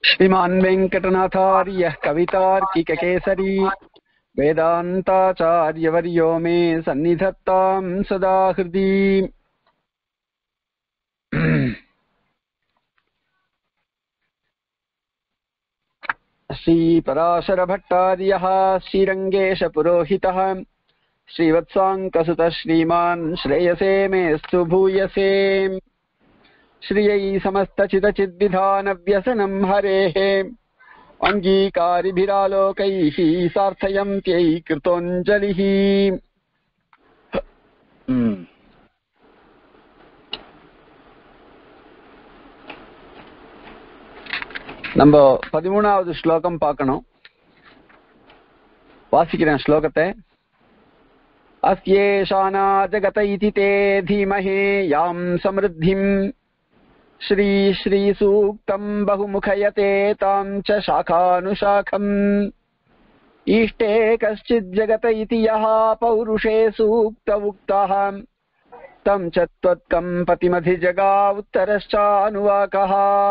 श्रीमान् वेङ्कटनाथार्यः कवितार्किककेसरी वेदान्ताचार्यवर्यो मे सन्निधत्ताम् सदा हृदि श्रीपराशरभट्टार्यः श्रीरङ्गेशपुरोहितः श्रीवत्साङ्कसुतः श्रीमान् श्रेयसे मेऽस्तु भूयसे श्रियै समस्तचिदचिद्विधानव्यसनम् हरेः अङ्गीकारिभिरालोकैः सार्थयन्त्यै कृतोञ्जलिः ம். நம்ம பதிமூணாவது ஸ்லோகம் பார்க்கணும் வாசிக்கிறேன் ஸ்லோகத்தை अस्येषाना जगत इति ते धीमहे यां समृद्धिम् श्री श्रीसूक्तम् बहुमुखयते तां च शाखानुशाखम् इष्टे कश्चिज्जगत इति यः पौरुषे सूक्त उक्तः तं च त्वत्कम् पतिमधिजगा उत्तरश्चानुवाकः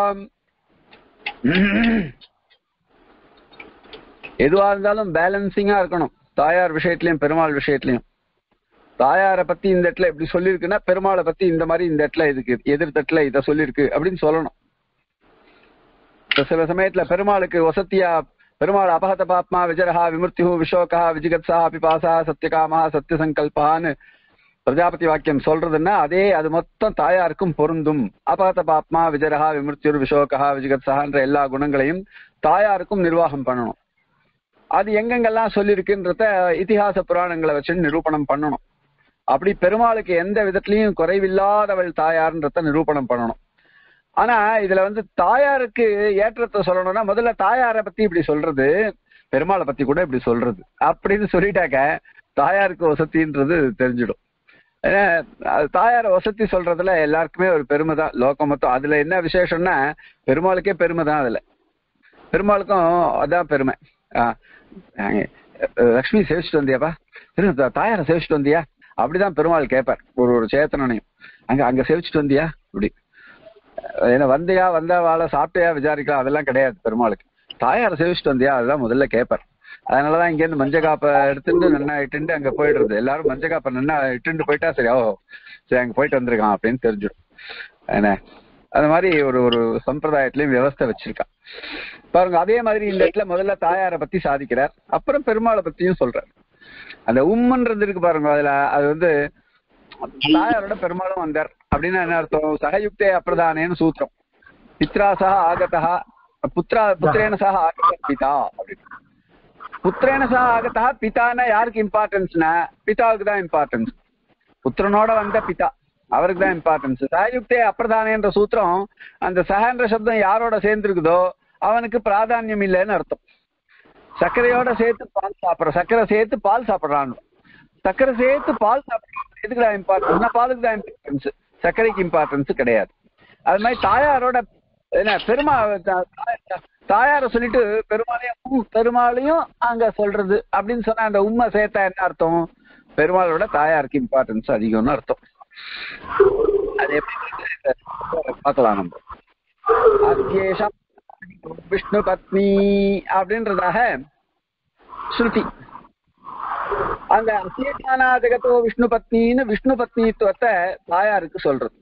எதுவா இருந்தாலும் பேலன்சிங்கா இருக்கணும் தாயார் விஷயத்திலயும் பெருமாள் விஷயத்திலயும் தாயாரை பத்தி இந்த இடத்துல இப்படி சொல்லியிருக்குன்னா பெருமாளை பத்தி இந்த மாதிரி இந்த இடத்துல இதுக்கு எதிர்த்தட்டுல இத சொல்லியிருக்கு அப்படின்னு சொல்லணும் இப்ப சில சமயத்துல பெருமாளுக்கு வசத்தியா பெருமாள் அபகத பாப்மா விஜரஹா விமுர்த்திஹு விஷோகா விஜிகத்சா பிபாசா சத்தியகாமா சத்திய சங்கல்பான்னு பிரஜாபதி வாக்கியம் சொல்றதுன்னா அதே அது மொத்தம் தாயாருக்கும் பொருந்தும் அபகத பாப்மா விஜரஹா விமுர்த்தியுர் விஷோகா விஜிகத்சான்ற எல்லா குணங்களையும் தாயாருக்கும் நிர்வாகம் பண்ணணும் அது எங்கெங்கெல்லாம் சொல்லியிருக்குன்றத இதிகாச புராணங்களை வச்சு நிரூபணம் பண்ணணும் அப்படி பெருமாளுக்கு எந்த விதத்திலையும் குறைவில்லாதவள் தாயார்ன்றத நிரூபணம் பண்ணணும் ஆனா இதுல வந்து தாயாருக்கு ஏற்றத்தை சொல்லணும்னா முதல்ல தாயாரை பத்தி இப்படி சொல்றது பெருமாளை பத்தி கூட இப்படி சொல்றது அப்படின்னு சொல்லிட்டாக்க தாயாருக்கு வசதின்றது தெரிஞ்சிடும் ஏன்னா அது தாயாரை வசதி சொல்றதுல எல்லாருக்குமே ஒரு பெருமை தான் லோகம் மொத்தம் அதுல என்ன விசேஷம்னா பெருமாளுக்கே பெருமை தான் அதுல பெருமாளுக்கும் அதான் பெருமை ஆஹ் அஹ் லக்ஷ்மி சேவிச்சுட்டு வந்தியாப்பா திரு தாயாரை சேவிச்சுட்டு வந்தியா அப்படிதான் பெருமாள் கேட்பார் ஒரு ஒரு சேத்தனையும் அங்க அங்க சேவிச்சுட்டு வந்தியா இப்படி ஏன்னா வந்தியா வந்தா வாழ சாப்பிட்டியா விசாரிக்கலாம் அதெல்லாம் கிடையாது பெருமாளுக்கு தாயாரை சேவிச்சுட்டு வந்தியா அதுதான் முதல்ல கேட்பார் அதனாலதான் இங்க இருந்து மஞ்ச காப்பை எடுத்துட்டு நன்னா இட்டுண்டு அங்க போயிடுறது எல்லாரும் மஞ்ச காப்பை நன்னா இட்டுண்டு போயிட்டா சரி ஓ சரி அங்க போயிட்டு வந்திருக்கான் அப்படின்னு தெரிஞ்சிடும் என்ன அந்த மாதிரி ஒரு ஒரு சம்பிரதாயத்திலயும் வியவஸ்தை வச்சிருக்கான் பாருங்க அதே மாதிரி இந்த இடத்துல முதல்ல தாயாரை பத்தி சாதிக்கிறார் அப்புறம் பெருமாளை பத்தியும் சொல்றார் அந்த உம்முன்றது இருக்கு பாருங்க அதுல அது வந்து தாயாரோட பெருமாளும் வந்தார் அப்படின்னா என்ன அர்த்தம் சகயுக்தே அப்பிரதானேன்னு சூத்திரம் பித்ரா சக ஆகதா புத்ரா புத்திரேன சக ஆகத பிதா அப்படின்னு புத்திரேன சக ஆகதா பிதான்னா யாருக்கு இம்பார்ட்டன்ஸ்னா பிதாவுக்கு தான் இம்பார்ட்டன்ஸ் புத்திரனோட வந்த பிதா அவருக்கு தான் இம்பார்ட்டன்ஸ் சகயுக்தே அப்பிரதானேன்ற சூத்திரம் அந்த சகன்ற சப்தம் யாரோட சேர்ந்துருக்குதோ அவனுக்கு பிராதானியம் இல்லைன்னு அர்த்தம் சர்க்கரையோட சேர்த்து பால் சாப்பிட்ற சர்க்கரை சேர்த்து பால் சாப்பிட்றான்னு சர்க்கரை சேர்த்து பால் சாப்பிட்றான் எதுக்கு தான் இம்பார்ட்டன்ஸ் பாலுக்கு தான் இம்பார்ட்டன்ஸ் சர்க்கரைக்கு இம்பார்ட்டன்ஸ் கிடையாது அது மாதிரி தாயாரோட என்ன பெருமா தாயார சொல்லிட்டு பெருமாளையும் பெருமாளையும் அங்க சொல்றது அப்படின்னு சொன்னா அந்த உண்மை சேர்த்தா என்ன அர்த்தம் பெருமாளோட தாயாருக்கு இம்பார்ட்டன்ஸ் அதிகம்னு அர்த்தம் அது எப்படி பார்க்கலாம் நம்ம அத்தியேஷம் விஷ்ணு பத்னி அப்படின்றதாக ஸ்ருதி அந்த அசேஷானா ஜெகத்தோ விஷ்ணு பத்னின்னு விஷ்ணு பத்னித்துவத்தை தாயாருக்கு சொல்றது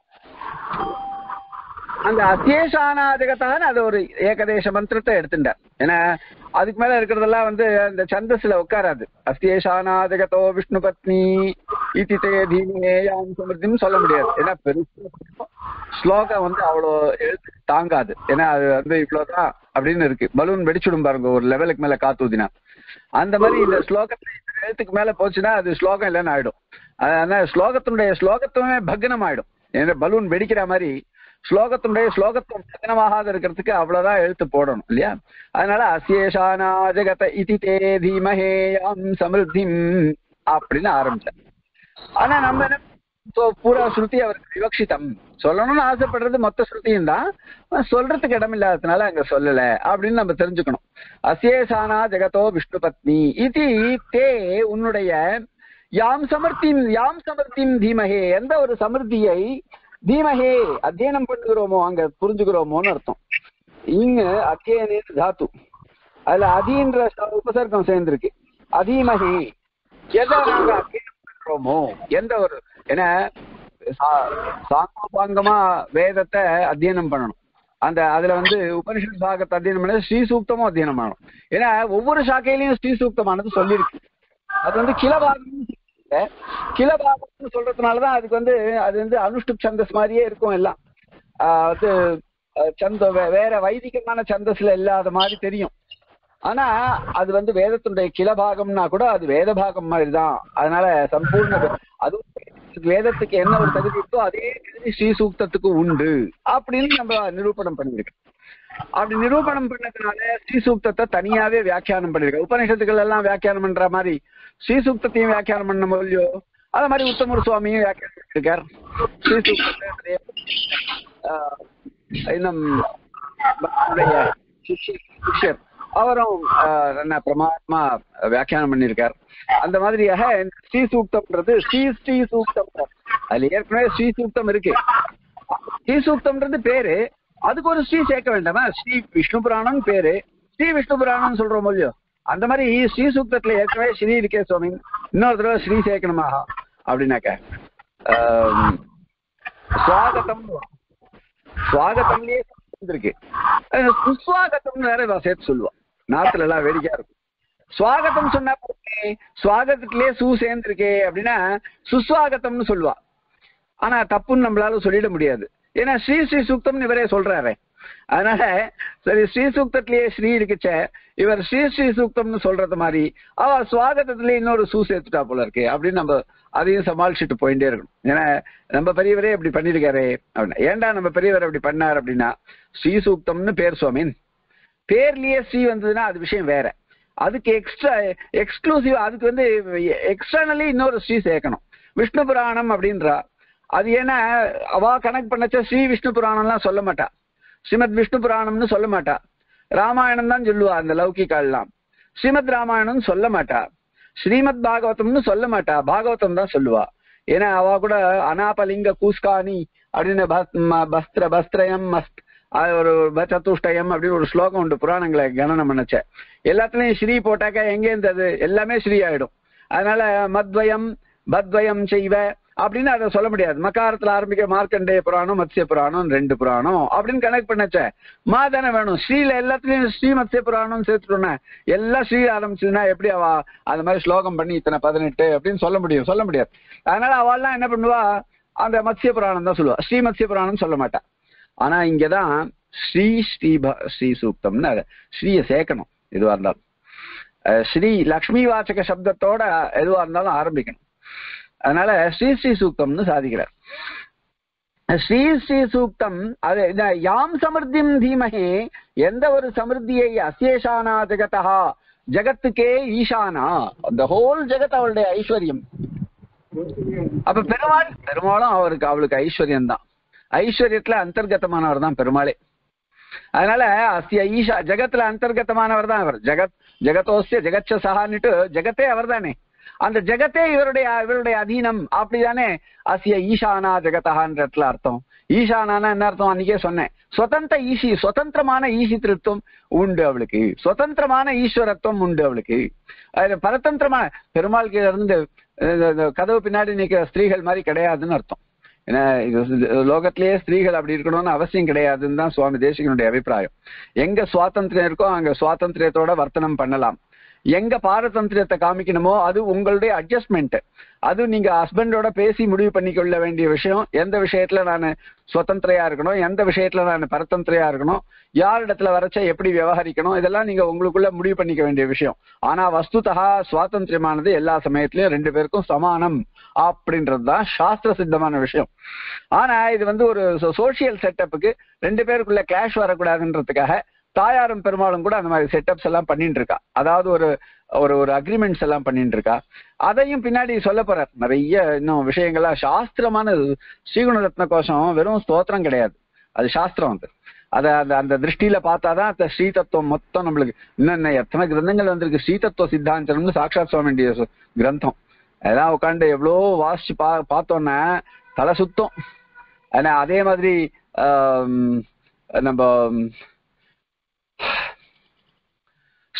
அந்த அசேஷானா ஜெகத்தான்னு அது ஒரு ஏகதேச மந்திரத்தை எடுத்துட்டார் ஏன்னா அதுக்கு மேல இருக்கிறதெல்லாம் வந்து அந்த சந்தஸ்ல உட்காராது அசேஷானா ஜெகத்தோ விஷ்ணு பத்னி இத்தி தே தீமேயாம் சமிருத்தின்னு சொல்ல முடியாது ஏன்னா பெருசு ஸ்லோகம் வந்து அவ்வளோ எழுத்து தாங்காது ஏன்னா அது வந்து இவ்வளவுதான் அப்படின்னு இருக்கு பலூன் வெடிச்சுடும் பாருங்க ஒரு லெவலுக்கு மேல காத்து ஊதினா அந்த மாதிரி இந்த ஸ்லோகத்துல இந்த எழுத்துக்கு மேல போச்சுன்னா அது ஸ்லோகம் இல்லைன்னு ஆயிடும் அதனால ஸ்லோகத்தினுடைய ஸ்லோகத்துவமே பக்னம் ஆயிடும் ஏன்னா பலூன் வெடிக்கிற மாதிரி ஸ்லோகத்தினுடைய ஸ்லோகத்துவம் பக்னமாகாத இருக்கிறதுக்கு அவ்வளவுதான் எழுத்து போடணும் இல்லையா அதனால அசேஷானா ஜெகத இதி தே தீமஹேயம் சமிருத்திம் அப்படின்னு ஆரம்பிச்சார் ஆனா நம்ம என்ன so, பூரா ஸ்ருதி அவருக்கு விவக்ஷிதம் சொல்லணும்னு ஆசைப்படுறது மொத்த ஸ்ருதியும் தான் சொல்றதுக்கு இடம் இல்லாததுனால அங்க சொல்லல அப்படின்னு நம்ம தெரிஞ்சுக்கணும் அசேஷானா ஜெகதோ விஷ்ணு பத்னி இது தே உன்னுடைய யாம் சமர்த்திம் யாம் சமர்த்திம் தீமஹே எந்த ஒரு சமிருத்தியை தீமஹே அத்தியனம் பண்ணுகிறோமோ அங்க புரிஞ்சுக்கிறோமோன்னு அர்த்தம் இங்க அத்தியனேன்னு தாத்து அதுல அதின்ற ச- உபசர்க்கம் சேர்ந்திருக்கு அதீமகி எதை நாங்க அத்தியனம் பண்றோமோ எந்த ஒரு ஏன்னா சா- சாங்கோபாங்கமா வேதத்தை அத்தியனம் பண்ணணும் அந்த அதுல வந்து உபனிஷத் பாகத்தை அத்தியனம் பண்ண ஸ்ரீ சூக்தமும் அத்தியனம் பண்ணணும் ஏன்னா ஒவ்வொரு சாக்கையிலையும் ஸ்ரீ சூக்தமானது சொல்லியிருக்கு அது வந்து கிலபாகம் கிலபாகம்னு சொல்றதுனாலதான் அதுக்கு வந்து அது வந்து அனுஷ்டுப் சந்தஸ் மாதிரியே இருக்கும் எல்லாம் ஆஹ் அது அஹ் சந்த வே- வேற வைதிகமான சந்தஸ்ல இல்லாத மாதிரி தெரியும் ஆனா அது வந்து வேதத்தினுடைய கிளபாகம்னா கூட அது வேத பாகம் மாதிரி தான் அதனால சம்பூர்ண வே- அதுவும் வேதத்துக்கு என்ன ஒரு தகுதி இருக்கோ அதே தகுதி ஸ்ரீ சூக்தத்துக்கு உண்டு அப்படின்னு நம்ம நிரூபணம் பண்ணிருக்கோம் அப்படி நிரூபணம் பண்ணதுனால ஸ்ரீ சூக்தத்தை தனியாவே வியாக்கியானம் பண்ணிருக்க உபநிஷத்துக்கள் எல்லாம் வியாக்கியானம் பண்ற மாதிரி ஸ்ரீ சூக்தத்தையும் வியாக்கியானம் பண்ண முடியோ அது மாதிரி உத்தமர் சுவாமியும் வியாக்கியானம் பண்ணிருக்கார் ஸ்ரீ சூக்தத்தை ஆஹ், இன்னும் நம்முடைய சிஷ்யர் சிஷ்யர் அவரும் ஆஹ், என்ன பிரமாதமா வியாக்கியானம் பண்ணியிருக்கார் அந்த மாதிரியாக இந்த ஸ்ரீ சூக்தம்ன்றது ஸ்ரீ ஸ்ரீ சூக்தம் அதுல ஏற்கனவே ஸ்ரீ சூக்தம் இருக்கு ஸ்ரீ சூக்தம்ன்றது பேரு அதுக்கு ஒரு ஸ்ரீ சேர்க்க வேண்டாமா ஸ்ரீ விஷ்ணு புராணம் பேரு ஸ்ரீ விஷ்ணு புராணம் சொல்றோம் இல்லையோ அந்த மாதிரி ஸ்ரீ சூக்தத்துல ஏற்கனவே ஸ்ரீ இருக்கே சுவாமி இன்னொரு தடவை ஸ்ரீ சேர்க்கணுமா அப்படின்னாக்க ஆம், சுவாகதம் சுவாகத்தம்லயே இருக்கு அது சுஸ்வாகத்தம்னு வேற இவ சேர்த்து சொல்லுவா நாத்துல எல்லாம் வேடிக்கையா இருக்கும் சுவாகத்தம் சொன்னா போதுமே, சுவாகத்துலயே சூ சேர்ந்திருக்கே அப்படின்னா சுஸ்வாகத்தம்னு சொல்லுவா ஆனா தப்புன்னு நம்மளால சொல்லிட முடியாது ஏன்னா ஸ்ரீ ஸ்ரீ சூக்தம்னு இவரே சொல்றாரு அதனால சரி ஸ்ரீ சூக்தத்திலேயே ஸ்ரீ இருக்குச்ச இவர் ஸ்ரீ ஸ்ரீ சூக்தம்னு சொல்றது மாதிரி அவ சுவாகத்தத்திலேயே இன்னொரு சூ சேர்த்துட்டா போல இருக்கு அப்படின்னு நம்ம அதையும் சமாளிச்சுட்டு போயிட்டே இருக்கணும் ஏன்னா நம்ம பெரியவரே இப்படி பண்ணிருக்காரு அப்படின்னா ஏன்டா நம்ம பெரியவர் அப்படி பண்ணார் அப்படின்னா ஸ்ரீ சூக்தம்னு பேர் சுவாமின் பேர்லயே ஸ்ரீ வந்ததுன்னா அது விஷயம் வேற அதுக்கு எக்ஸ்ட்ரா எக்ஸ்க்ளூசிவ் அதுக்கு வந்து எக்ஸ்டர்னலி இன்னொரு ஸ்ரீ சேர்க்கணும் விஷ்ணு புராணம் அப்படின்றா அது ஏன்னா அவா கனெக்ட் பண்ணச்ச ஸ்ரீ விஷ்ணு புராணம்லாம் சொல்ல மாட்டா ஸ்ரீமத் விஷ்ணு புராணம்னு சொல்ல மாட்டா ராமாயணம் தான் சொல்லுவா அந்த லௌகிகாலாம் ஸ்ரீமத் ராமாயணம் சொல்ல மாட்டா ஸ்ரீமத் பாகவதம்னு சொல்ல மாட்டா பாகவதம் தான் சொல்லுவா ஏன்னா அவ கூட அனாபலிங்க கூஸ்கானி அப்படின்னு பஸ்- ம- பஸ்திர பஸ்திரயம் மஸ்த் அது ஒரு ப- சதுஷ்டயம் அப்படின்னு ஒரு ஸ்லோகம் உண்டு புராணங்களை கணனம் பண்ணச்ச எல்லாத்துலயும் ஸ்ரீ போட்டாக்கா எங்க இருந்தது எல்லாமே ஸ்ரீ ஆயிடும் அதனால மத்வயம் பத்வயம் செய்வ அப்படின்னு அதை சொல்ல முடியாது மக்காரத்துல ஆரம்பிக்க மார்க்கண்டேய புராணம் மத்ஸ்ய புராணம் ரெண்டு புராணம் அப்படின்னு கனெக்ட் பண்ணச்ச மா தானே வேணும் ஸ்ரீல எல்லாத்துலயும் ஸ்ரீ மத்ஸ்ய புராணம் சேர்த்துட்டோன்னே எல்லாம் ஸ்ரீ ஆரம்பிச்சுன்னா எப்படி அவ அது மாதிரி ஸ்லோகம் பண்ணி இத்தனை பதினெட்டு அப்படின்னு சொல்ல முடியும் சொல்ல முடியாது அதனால அவள்லாம் என்ன பண்ணுவா அந்த மத்ஸ்ய புராணம் தான் சொல்லுவா ஸ்ரீ மத்ஸ்ய புராணம் சொல்ல மாட்டா ஆனா இங்கதான் ஸ்ரீ ஸ்ரீ ப- ஸ்ரீ சூக்தம்னு அதை ஸ்ரீயை சேர்க்கணும் எதுவா இருந்தாலும் அஹ் ஸ்ரீ லக்ஷ்மி வாச்சக சப்தத்தோட எதுவா இருந்தாலும் ஆரம்பிக்கணும் அதனால ஸ்ரீ ஸ்ரீ சூக்தம்னு சாதிக்கிறார் ஸ்ரீ ஸ்ரீ சூக்தம் அது இந்த யாம் சமிருத்திம் தீமகே எந்த ஒரு சமிருத்தியை அசேஷானா ஜெகதா ஜகத்துக்கே ஈசானா அந்த ஹோல் ஜெகத் அவளுடைய ஐஸ்வர்யம் அப்ப பெருமாள் பெருமாளும் அவருக்கு அவளுக்கு ஐஸ்வர்யம் தான் ஐஸ்வர்யத்துல அந்தர்கதமானவர் தான் பெருமாளே அதனால அஸ்ய ஈஷா ஜகத்துல அந்தர்கதமானவர் தான் அவர் ஜெகத் ஜெகதோஸ்ய ஜெகச்ச சகான்னுட்டு ஜெகத்தே அவர் தானே அந்த ஜெகத்தே இவருடைய இவருடைய அதீனம் அப்படிதானே அஸ்ய ஈசானா ஜெகதஹான்ற இடத்துல அர்த்தம் ஈசானானா என்ன அர்த்தம் அன்னைக்கே சொன்னேன் சுதந்திர ஈசி சுதந்திரமான ஈசித்திருத்தம் உண்டு அவளுக்கு சுதந்திரமான ஈஸ்வரத்துவம் உண்டு அவளுக்கு அது பரதந்திரமான பெருமாள் கீழ இருந்து இந்த- இந்த கதவு பின்னாடி நிக்கிற ஸ்திரீகள் மாதிரி கிடையாதுன்னு அர்த்தம் ஏன்னா இது இது லோகத்திலேயே ஸ்திரீகள் அப்படி இருக்கணும்னு அவசியம் கிடையாதுன்னு தான் சுவாமி தேசிகனுடைய அபிப்பிராயம் எங்க சுவாதந்திரம் இருக்கோ அங்க சுவாதந்திரத்தோட வர்த்தனம் பண்ணலாம் எங்க பாரதந்திரத்தை காமிக்கணுமோ அது உங்களுடைய அட்ஜஸ்ட்மெண்ட் அது நீங்க ஹஸ்பண்டோட பேசி முடிவு பண்ணிக்கொள்ள வேண்டிய விஷயம் எந்த விஷயத்துல நான் சுதந்திரையா இருக்கணும் எந்த விஷயத்துல நான் பரதந்திரையா இருக்கணும் யார் இடத்துல வரைச்சா எப்படி விவகரிக்கணும் இதெல்லாம் நீங்க உங்களுக்குள்ள முடிவு பண்ணிக்க வேண்டிய விஷயம் ஆனா வஸ்துதா சுவாதந்திரமானது எல்லா சமயத்திலயும் ரெண்டு பேருக்கும் சமானம் அப்படின்றதுதான் சாஸ்திர சித்தமான விஷயம் ஆனா இது வந்து ஒரு சோசியல் செட்டப்புக்கு ரெண்டு பேருக்குள்ள கிளாஷ் வரக்கூடாதுன்றதுக்காக தாயாரும் பெருமாளும் கூட அந்த மாதிரி செட்டப்ஸ் எல்லாம் பண்ணிட்டு இருக்கா அதாவது ஒரு ஒரு ஒரு அக்ரிமெண்ட்ஸ் எல்லாம் பண்ணிட்டு இருக்கா அதையும் பின்னாடி சொல்ல போறார் நிறைய இன்னும் விஷயங்கள்லாம் சாஸ்திரமான ஸ்ரீகுணரத்ன கோஷம் வெறும் ஸ்தோத்திரம் கிடையாது அது சாஸ்திரம் அது அத அந்த அந்த திருஷ்டியில பார்த்தாதான் அந்த ஸ்ரீ தத்துவம் மொத்தம் நம்மளுக்கு இன்னும் இன்னும் எத்தனை கிரந்தங்கள் வந்திருக்கு ஸ்ரீ தத்துவ சித்தாந்தம்னு சாட்சாத் சுவாமியுடைய சு- கிரந்தம் அதெல்லாம் உட்காந்து எவ்வளோ வாசிச்சு பா பார்த்தோன்னா தலை சுத்தம் ஆனா அதே மாதிரி ஆம், நம்ம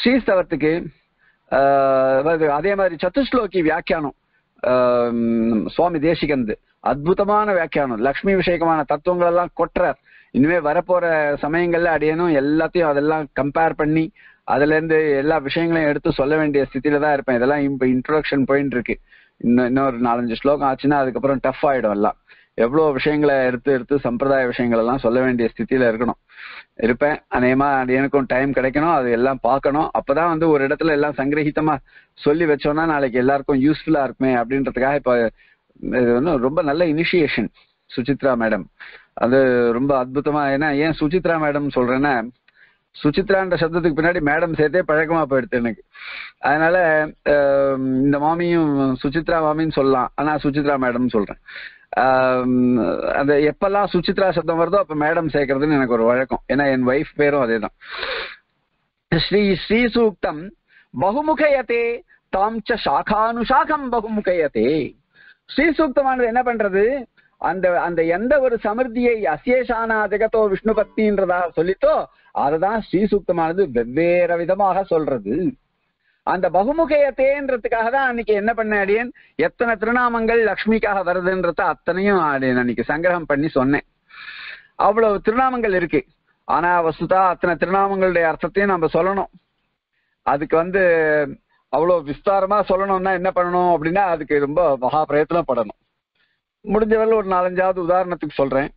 ஸ்ரீஸ்தவத்துக்கு ஆஹ், அது அதே மாதிரி சத்துஸ்லோகி வியாக்கியானம் ஆஹ், சுவாமி தேசிகந்து அற்புதமான வியாக்கியானம் லக்ஷ்மி விஷயகமான தத்துவங்கள் எல்லாம் கொட்டுறார் இனிமே வரப்போற சமயங்கள்ல அடியனும் எல்லாத்தையும் அதெல்லாம் கம்பேர் பண்ணி அதுல இருந்து எல்லா விஷயங்களையும் எடுத்து சொல்ல வேண்டிய ஸ்திதியில தான் இருப்பேன் இதெல்லாம் இப்ப இன்ட்ரோடக்ஷன் போயிட்டு இருக்கு இன்னும் இன்னொரு நாலஞ்சு ஸ்லோகம் ஆச்சுன்னா அதுக்கப்புறம் டஃப் ஆயிடும் எல்லாம் எவ்வளவு விஷயங்களை எடுத்து எடுத்து சம்பிரதாய விஷயங்கள் எல்லாம் சொல்ல வேண்டிய ஸ்திதியில இருக்கணும் இருப்பேன் அநேகமா அது எனக்கும் டைம் கிடைக்கணும் அது எல்லாம் பார்க்கணும் அப்பதான் வந்து ஒரு இடத்துல எல்லாம் சங்கிரகிதமா சொல்லி வச்சோம்னா நாளைக்கு எல்லாருக்கும் யூஸ்ஃபுல்லா இருக்குமே அப்படின்றதுக்காக இப்ப இது வந்து ரொம்ப நல்ல இனிஷியேஷன் சுசித்ரா மேடம் அது ரொம்ப அற்புதமா ஏன்னா ஏன் சுசித்ரா மேடம் சொல்றேன்னா சுசித்ரான்ற சப்தத்துக்கு பின்னாடி மேடம் சேர்த்தே பழக்கமா போயிடுது எனக்கு அதனால ஆஹ், இந்த மாமியும் சுசித்ரா மாமின்னு சொல்லலாம் ஆனா சுசித்ரா மேடம் சொல்றேன் ஆஹ், அந்த எப்பெல்லாம் சுசித்ரா சப்தம் வருதோ அப்ப மேடம் சேர்க்கறதுன்னு எனக்கு ஒரு வழக்கம் ஏன்னா என் ஒய்ஃப் பேரும் அதேதான் ஸ்ரீ ஸ்ரீ சூக்தம் பகுமுகயத்தே தாம் ச சாகானுசாகம் பகுமுகயத்தே ஸ்ரீ சூக்தமானது என்ன பண்றது அந்த அந்த எந்த ஒரு சமிருத்தியை அசேஷானா ஜெகத்தோ விஷ்ணு பக்தின்றதாக சொல்லித்தோ அதுதான் ஸ்ரீ சூக்தமானது வெவ்வேறு விதமாக சொல்றது அந்த பகுமுகையத்தேன்றதுக்காக தான் அன்னைக்கு என்ன பண்ண அடியன் எத்தனை திருநாமங்கள் லக்ஷ்மிக்காக வருதுன்றத அத்தனையும் அடியன் அன்னைக்கு சங்கிரகம் பண்ணி சொன்னேன் அவ்வளவு திருநாமங்கள் இருக்கு ஆனா வசுதா அத்தனை திருநாமங்களுடைய அர்த்தத்தையும் நம்ம சொல்லணும் அதுக்கு வந்து அவ்வளவு விஸ்தாரமா சொல்லணும்னா என்ன பண்ணணும் அப்படின்னா அதுக்கு ரொம்ப மகா பிரயத்தனம் படணும் முடிஞ்சவரை ஒரு நாலஞ்சாவது உதாரணத்துக்கு சொல்றேன்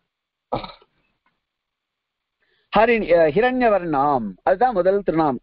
ஹரி ஹிரண்யவர்ணாம் அதுதான் முதல் திருநாமம்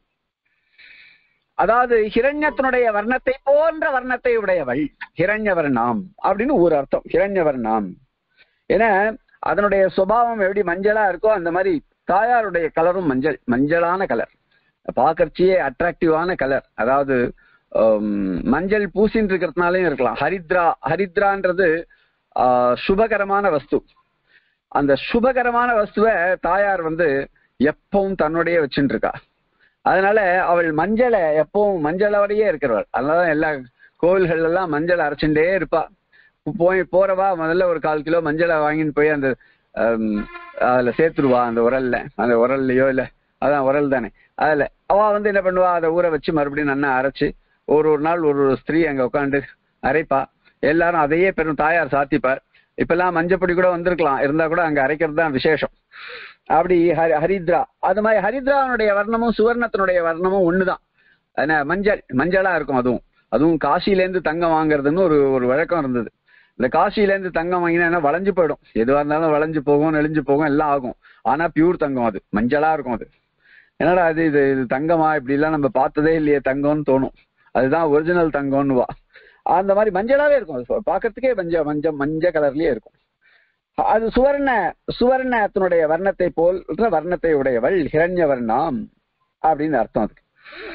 அதாவது ஹிரண்யத்தினுடைய வர்ணத்தை போன்ற வர்ணத்தை உடையவள் ஹிரண்யவர்ணாம் அப்படின்னு ஒரு அர்த்தம் ஹிரண்யவர்ணாம் ஏன்னா அதனுடைய சுபாவம் எப்படி மஞ்சளா இருக்கோ அந்த மாதிரி தாயாருடைய கலரும் மஞ்சள் மஞ்சளான கலர் பார்க்கறச்சியே அட்ராக்டிவான கலர் அதாவது ஹம், மஞ்சள் பூசின்னு இருக்கிறதுனாலையும் இருக்கலாம் ஹரித்ரா ஹரித்ரான்றது ஆஹ், சுபகரமான வஸ்து அந்த சுபகரமான வஸ்துவை தாயார் வந்து எப்பவும் தன்னுடைய வச்சுட்டு இருக்கா அதனால அவள் மஞ்சளை எப்பவும் மஞ்சளோடையே இருக்கிறவள் அதனால எல்லா கோவில்கள் எல்லாம் மஞ்சள் அரைச்சுட்டே இருப்பா போய் போறவா முதல்ல ஒரு கால் கிலோ மஞ்சளை வாங்கின்னு போய் அந்த ஹம், அதுல சேர்த்துருவா அந்த உரல்ல அந்த உரல்லையோ இல்ல அதான் உரல் தானே அதுல அவ வந்து என்ன பண்ணுவா அதை ஊற வச்சு மறுபடியும் நல்லா அரைச்சு ஒரு ஒரு நாள் ஒரு ஒரு ஸ்திரீ அங்க உட்காந்து அரைப்பா எல்லாரும் அதையே பெரும் தாயார் சாத்திப்பார் இப்பெல்லாம் மஞ்சப்பொடி கூட வந்திருக்கலாம் இருந்தா கூட அங்க அரைக்கிறது தான் விசேஷம் அப்படி ஹரி ஹரித்ரா அது மாதிரி ஹரித்ரானுடைய வர்ணமும் சுவர்ணத்தினுடைய வர்ணமும் ஒண்ணுதான் என்ன மஞ்சள் மஞ்சளா இருக்கும் அதுவும் அதுவும் காசில இருந்து தங்கம் வாங்குறதுன்னு ஒரு ஒரு வழக்கம் இருந்தது இந்த காசில இருந்து தங்கம் வாங்கினா வளைஞ்சு போயிடும் எதுவா இருந்தாலும் வளைஞ்சு போகும் நெளிஞ்சு போகும் எல்லாம் ஆகும் ஆனா பியூர் தங்கம் அது மஞ்சளா இருக்கும் அது என்னடா அது இது இது தங்கமா இப்படி எல்லாம் நம்ம பார்த்ததே இல்லையே தங்கம்னு தோணும் அதுதான் ஒரிஜினல் தங்கம்னு வா அந்த மாதிரி மஞ்சளாவே இருக்கும் அது பார்க்கறதுக்கே மஞ்ச மஞ்ச மஞ்ச கலர்லயே இருக்கும் அது சுவர்ண சுவர்ணத்தினுடைய வர்ணத்தை போல் வர்ணத்தை உடையவள் ஹிரண்ய வர்ணம் அப்படின்னு அர்த்தம் அதுக்கு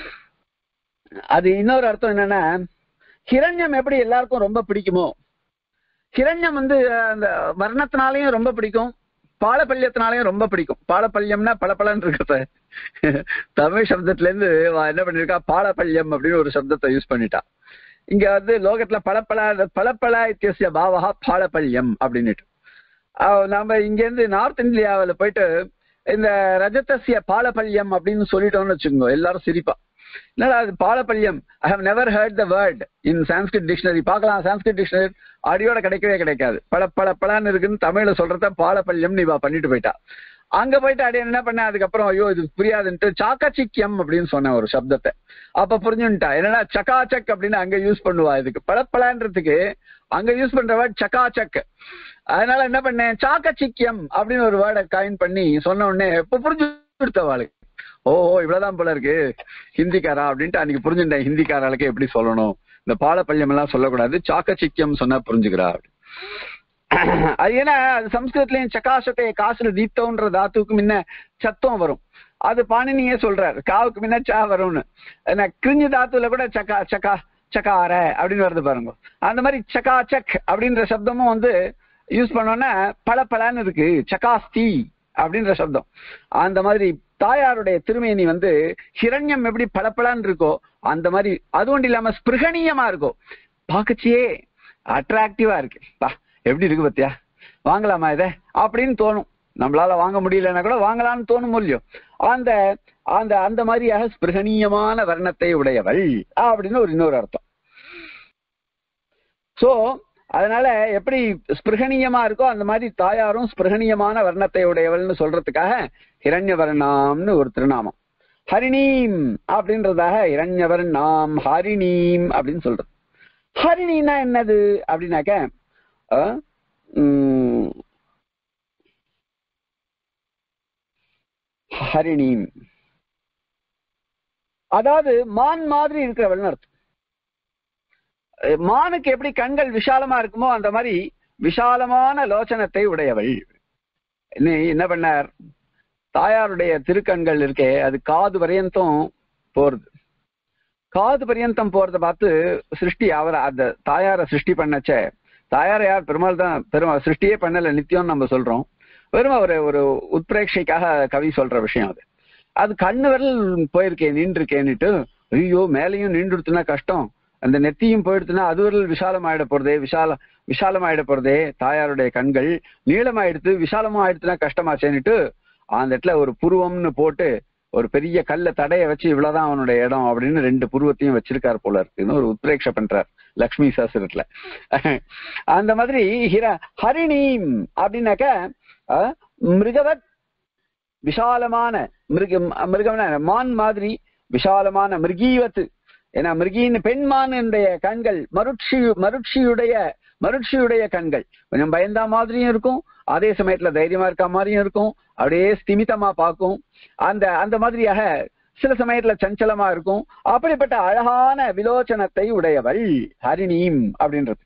அது இன்னொரு அர்த்தம் என்னன்னா ஹிரண்யம் எப்படி எல்லாருக்கும் ரொம்ப பிடிக்குமோ ஹிரண்யம் வந்து அந்த வர்ணத்தினாலையும் ரொம்ப பிடிக்கும் பாலப்பள்ளியத்தினாலையும் ரொம்ப பிடிக்கும் பாலப்பள்ளியம்னா பளபளன்னு இருக்கிறத தமிழ் சப்தத்துல இருந்து அவ என்ன பண்ணிருக்கா பாலப்பள்ளியம் அப்படின்னு ஒரு சப்தத்தை யூஸ் பண்ணிட்டா இங்க வந்து லோகத்துல பளபள பளபள இத்தியசிய பாவகா பாலப்பள்ளியம் அப்படின்னுட்டு அஹ் நம்ம இங்க இருந்து நார்த் இந்தியாவுல போயிட்டு இந்த ரஜதசிய பாலப்பள்ளியம் அப்படின்னு சொல்லிட்டோம்னு வச்சுக்கோங்க எல்லாரும் சிரிப்பா என்னடா அது பாலப்பள்ளியம் I have never heard the word in Sanskrit dictionary பார்க்கலாம் சான்ஸ்கிரிட் டிக்ஷனரி அடியோட கிடைக்கவே கிடைக்காது பல பல பலன்னு இருக்குன்னு தமிழ்ல சொல்றத பாலப்பள்ளியம் நீ வா பண்ணிட்டு போயிட்டா அங்க போயிட்டு அடி என்ன பண்ண அதுக்கப்புறம் ஐயோ இது புரியாதுன்ட்டு சாக்கச்சிக்கியம் அப்படின்னு சொன்னேன் ஒரு சப்தத்தை அப்ப புரிஞ்சுட்டா என்னன்னா சக்காச்சக் அப்படின்னு அங்க யூஸ் பண்ணுவா இதுக்கு பளபளன்றதுக்கு அங்க யூஸ் பண்ற வேர்ட் சக்காச்சக் அதனால என்ன பண்ணேன் சாக்கச்சிக்கியம் அப்படின்னு ஒரு வேர்டை காயின் பண்ணி சொன்ன உடனே இப்ப புரிஞ்சு கொடுத்தவாளுக்கு ஓஹோ இவ்வளவுதான் போல இருக்கு ஹிந்திக்காரா அப்படின்ட்டு அன்னைக்கு புரிஞ்சுட்டேன் ஹிந்திக்காராளுக்கு எப்படி சொல்லணும் இந்த பாலப்பள்ளியம் எல்லாம் சொல்லக்கூடாது சாக்கச்சிக்கியம் சொன்னா புரிஞ்சுக்கிறா அப்படி அது ஏன்னா அது சம்ஸ்கிருதத்திலையும் சகாசத்தை காசுல தீப்தம்ன்ற தாத்துவுக்கு முன்ன சத்தம் வரும் அது பாணினியே சொல்றாரு காவுக்கு முன்ன சா வரும்னு என்ன கிரிஞ்சு தாத்துல கூட சக்கா சக்கா சக்கார அப்படின்னு வருது பாருங்க அந்த மாதிரி சக்கா சக் அப்படின்ற சப்தமும் வந்து யூஸ் பண்ணோன்னா பளபளன்னு இருக்கு சகாஸ்தி அப்படின்ற சப்தம் அந்த மாதிரி தாயாருடைய திருமேனி வந்து ஹிரண்யம் எப்படி பளபளன்னு இருக்கோ அந்த மாதிரி அது ஒன்றும் இல்லாம ஸ்பிருகணீயமா இருக்கும் பார்க்கச்சியே அட்ராக்டிவா இருக்கு பா எப்படி இருக்கு பத்தியா வாங்கலாமா இதை அப்படின்னு தோணும் நம்மளால வாங்க முடியலன்னா கூட வாங்கலாம்னு தோணும் இல்லையோ அந்த அந்த அந்த மாதிரியாக ஸ்பிருகணீயமான வர்ணத்தை உடையவள் அப்படின்னு ஒரு இன்னொரு அர்த்தம் சோ அதனால எப்படி ஸ்பிருகணீயமா இருக்கோ அந்த மாதிரி தாயாரும் ஸ்பிருகணீயமான வர்ணத்தை உடையவள்னு சொல்றதுக்காக ஹிரண்யவர்ணாம்னு ஒரு திருநாமம் ஹரிணீம் அப்படின்றதாக இரண்யவர்ணாம் ஹரிணீம் அப்படின்னு சொல்றது ஹரிணின்னா என்னது அப்படின்னாக்க அஹ், உம், ஹரிணீம் அதாவது மான் மாதிரி இருக்கிறவள்னு அர்த்தம் அஹ், மானுக்கு எப்படி கண்கள் விஷாலமா இருக்குமோ அந்த மாதிரி விஷாலமான லோச்சனத்தை உடையவள் நீ என்ன பண்ணார் தாயாருடைய திருக்கண்கள் இருக்கே அது காது பரியந்தம் போறது காது பரியந்தம் போறத பார்த்து சிருஷ்டி அவர் அந்த தாயார சிருஷ்டி பண்ணச்சே தாயார யார் பெருமாள் தான் பெருமாள் சிருஷ்டியே பண்ணல நித்தியம்னு நம்ம சொல்றோம் வெறும் ஒரு ஒரு உத்பிரேட்சைக்காக கவி சொல்ற விஷயம் அது அது கண்ணு வரல் போயிருக்கேன் நின்றுருக்கேன்னுட்டு ஐயோ மேலையும் நின்றுடுத்துனா கஷ்டம் அந்த நெத்தியும் போயிடுத்துனா அது வரல் விஷாலமாயிட போறதே விஷால விஷாலமாயிட போறதே தாயாருடைய கண்கள் நீளமாயிடுத்து விஷாலமா ஆயிடுத்துனா கஷ்டமாச்சேன்னுட்டு அந்த இடத்துல ஒரு புருவம்னு போட்டு ஒரு பெரிய கல்ல தடைய வச்சு இவ்வளவுதான் அவனுடைய இடம் அப்படின்னு ரெண்டு புருவத்தையும் வச்சிருக்காரு போல இருக்குன்னு ஒரு உத்ரேட்ச பண்றார் லக்ஷ்மி சாஸ்திரத்துல அந்த மாதிரி ஹிர ஹரிணீம் அப்படின்னாக்க அஹ், மிருகவத் விஷாலமான மிருகம் மிருகம்னா என்ன? மான் மாதிரி விஷாலமான மிருகீவத்து ஏன்னா மிருகின்னு பெண்மானுடைய கண்கள் மருட்சி மருட்சியுடைய மருட்சியுடைய கண்கள் கொஞ்சம் பயந்தா மாதிரியும் இருக்கும் அதே சமயத்துல தைரியமா இருக்க மாதிரியும் இருக்கும் அப்படியே ஸ்திமிதமா பார்க்கும் அந்த அந்த மாதிரியாக சில சமயத்துல சஞ்சலமா இருக்கும் அப்படிப்பட்ட அழகான விலோச்சனத்தை உடையவள் ஹரிணீம் அப்படின்றது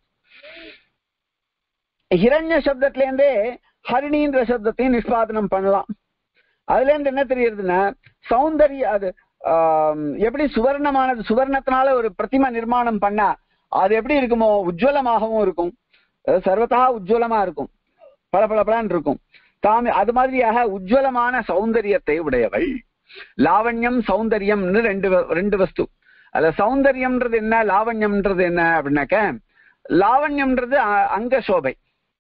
ஹிரண்ய சப்தத்துல இருந்தே ஹரிணின்ற சப்தத்தையும் நிஷ்பாதனம் பண்ணலாம் அதுல இருந்து என்ன தெரியுதுன்னா சௌந்தரிய அது ஆம், எப்படி சுவர்ணமானது சுவர்ணத்தினால ஒரு பிரதிமா நிர்மாணம் பண்ணா அது எப்படி இருக்குமோ உஜ்வலமாகவும் இருக்கும் அதாவது சர்வதா உஜ்வலமா இருக்கும் பளபளபளன்னு இருக்கும் தாம் அது மாதிரியாக உஜ்வலமான சௌந்தரியத்தை உடையவள் லாவண்யம் சௌந்தரியம்னு ரெண்டு வ- ரெண்டு வஸ்து அதுல சௌந்தரியம்ன்றது என்ன லாவண்யம்ன்றது என்ன அப்படின்னாக்க லாவண்யம்ன்றது அ- அங்க சோபை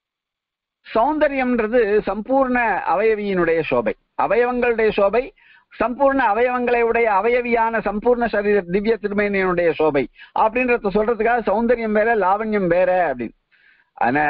சௌந்தரியம்ன்றது சம்பூர்ண அவயவியினுடைய சோபை அவயவங்களுடைய சோபை சம்பூர்ண அவயவங்களை உடைய அவயவியான சம்பூர்ண சரீர திவ்ய திருமேனியனுடைய சோபை அப்படின்றத சொல்றதுக்காக சௌந்தரியம் வேற லாவண்யம் வேற அப்படின்னு ஆனா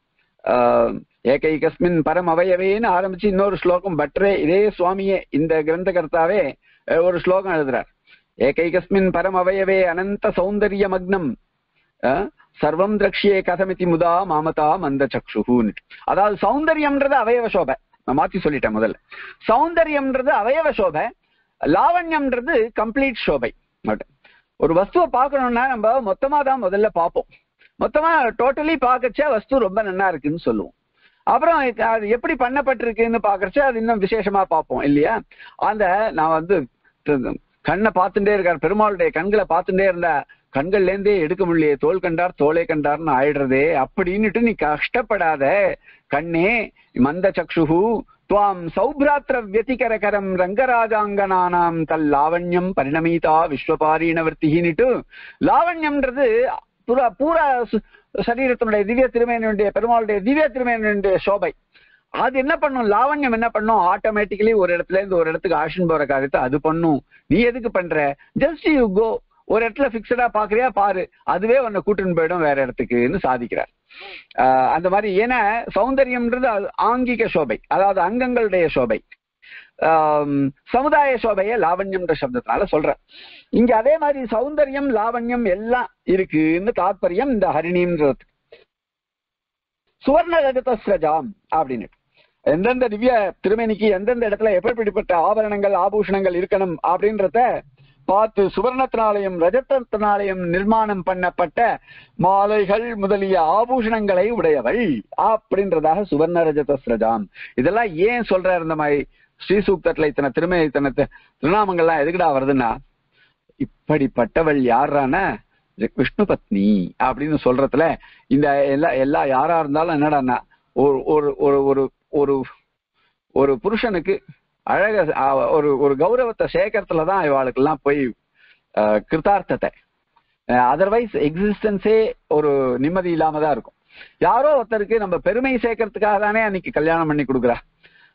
ஆஹ், ஏகைகஸ்மின் பரம் அவயவேன்னு ஆரம்பிச்சு இன்னொரு ஸ்லோகம் பட்ரே இதே சுவாமியே இந்த கிரந்தகர்த்தாவே அஹ், ஒரு ஸ்லோகம் எழுதுறார் ஏகைகஸ்மின் பரம் அவயவே அனந்த சௌந்தரிய மக்னம் அஹ், சர்வம் திரக்ஷியே கதமிதி முதா மாமதா மந்த சக்ஷுன்னு அதாவது சௌந்தரியம்ன்றது அவயவ சோபை நான் மாத்தி சொல்லிட்டேன் முதல்ல சௌந்தரியம்ன்றது அவயவ சோபை லாவண்யம்ன்றது கம்ப்ளீட் சோபை அப்படி. ஒரு வஸ்துவை பார்க்கணும்னா நம்ம மொத்தமா தான் முதல்ல பார்ப்போம் மொத்தமா டோட்டலி பார்க்கச்சே வஸ்து ரொம்ப நல்லா இருக்குன்னு சொல்லுவோம் அப்புறம் இது- அது எப்படி பண்ணப்பட்டிருக்குன்னு பாக்குறச்சே அது இன்னும் விசேஷமா பார்ப்போம் இல்லையா அந்த நான் வந்து த- கண்ணை பார்த்துட்டே இருக்கார் பெருமாளுடைய கண்களை பார்த்துட்டே இருந்தா கண்கள்ல இருந்தே எடுக்க முடியலையே தோல் கண்டார் தோலை கண்டார்னு ஆயிடுறதே அப்படின்னுட்டு நீ கஷ்டப்படாத கண்ணே மந்த சக்ஷுஹு துவாம் சௌப்ராத்திர வியதிகரகரம் ரங்கராஜாங்கனானாம் தல் லாவண்யம் பரிணமீதா விஸ்வபாரீணவர்த்திகின்னுட்டு லாவண்யம்ன்றது பூரா பூரா சு- சரீரத்தினுடைய திவ்ய திருமேனுடைய பெருமாளுடைய திவ்ய திருமேனுடைய சோபை அது என்ன பண்ணும் லாவண்யம் என்ன பண்ணும் ஆட்டோமேட்டிக்கலி ஒரு இடத்துல இருந்து ஒரு இடத்துக்கு ஆஷன் போற காரியத்தை அது பண்ணும் நீ எதுக்கு பண்ற ஜஸ்ட் யூ கோ ஒரு இடத்துல பிக்சடா பாக்குறியா பாரு அதுவே உன்னை கூட்டின்னு போயிடும் வேற இடத்துக்குன்னு சாதிக்கிறார் ஆஹ் அந்த மாதிரி ஏன்னா சௌந்தரியம்ன்றது அது ஆங்கிக சோபை அதாவது அங்கங்களுடைய சோபை ஆம், சமுதாய சோபைய லாவண்யம்ன்ற சப்தத்தினால சொல்றேன் இங்க அதே மாதிரி சௌந்தரியம் லாவண்யம் எல்லாம் இருக்குன்னு தாத்பரியம் இந்த ஹரிணின்றது சுவர்ண ரஜத ஸ்ரஜாம் அப்படின்னு எந்தெந்த திவ்ய திருமேனிக்கு எந்தெந்த இடத்துல எப்படிப்பட்ட ஆபரணங்கள் ஆபூஷணங்கள் இருக்கணும் அப்படின்றத பார்த்து சுவர்ணத்தினாலையும் ரஜத்தத்தினாலையும் நிர்மாணம் பண்ணப்பட்ட மாலைகள் முதலிய ஆபூஷணங்களை உடையவள் அப்படின்றதாக சுவர்ண ரஜத ஸ்ரஜாம் இதெல்லாம் ஏன் சொல்றாரு இந்த மாதிரி ஸ்ரீசூக்தத்துல இத்தனை திருமே இத்தனை தி- திருநாமங்கள்லாம் எதுக்குடா வருதுன்னா இப்படிப்பட்டவள் யாரான விஷ்ணு பத்னி அப்படின்னு சொல்றதுல இந்த எல்லா எல்லா யாரா இருந்தாலும் என்னடான்னா ஒரு ஒரு ஒரு ஒரு ஒரு ஒரு புருஷனுக்கு அழக அஹ், ஒரு ஒரு கௌரவத்தை சேர்க்கறதுல தான் இவாளுக்கெல்லாம் போய் அஹ், கிருதார்த்தத்தை அதர்வைஸ் எக்ஸிஸ்டன்ஸே ஒரு நிம்மதி இல்லாம தான் இருக்கும் யாரோ ஒருத்தருக்கு நம்ம பெருமை சேர்க்கறதுக்காக தானே அன்னைக்கு கல்யாணம் பண்ணி கொடுக்குறா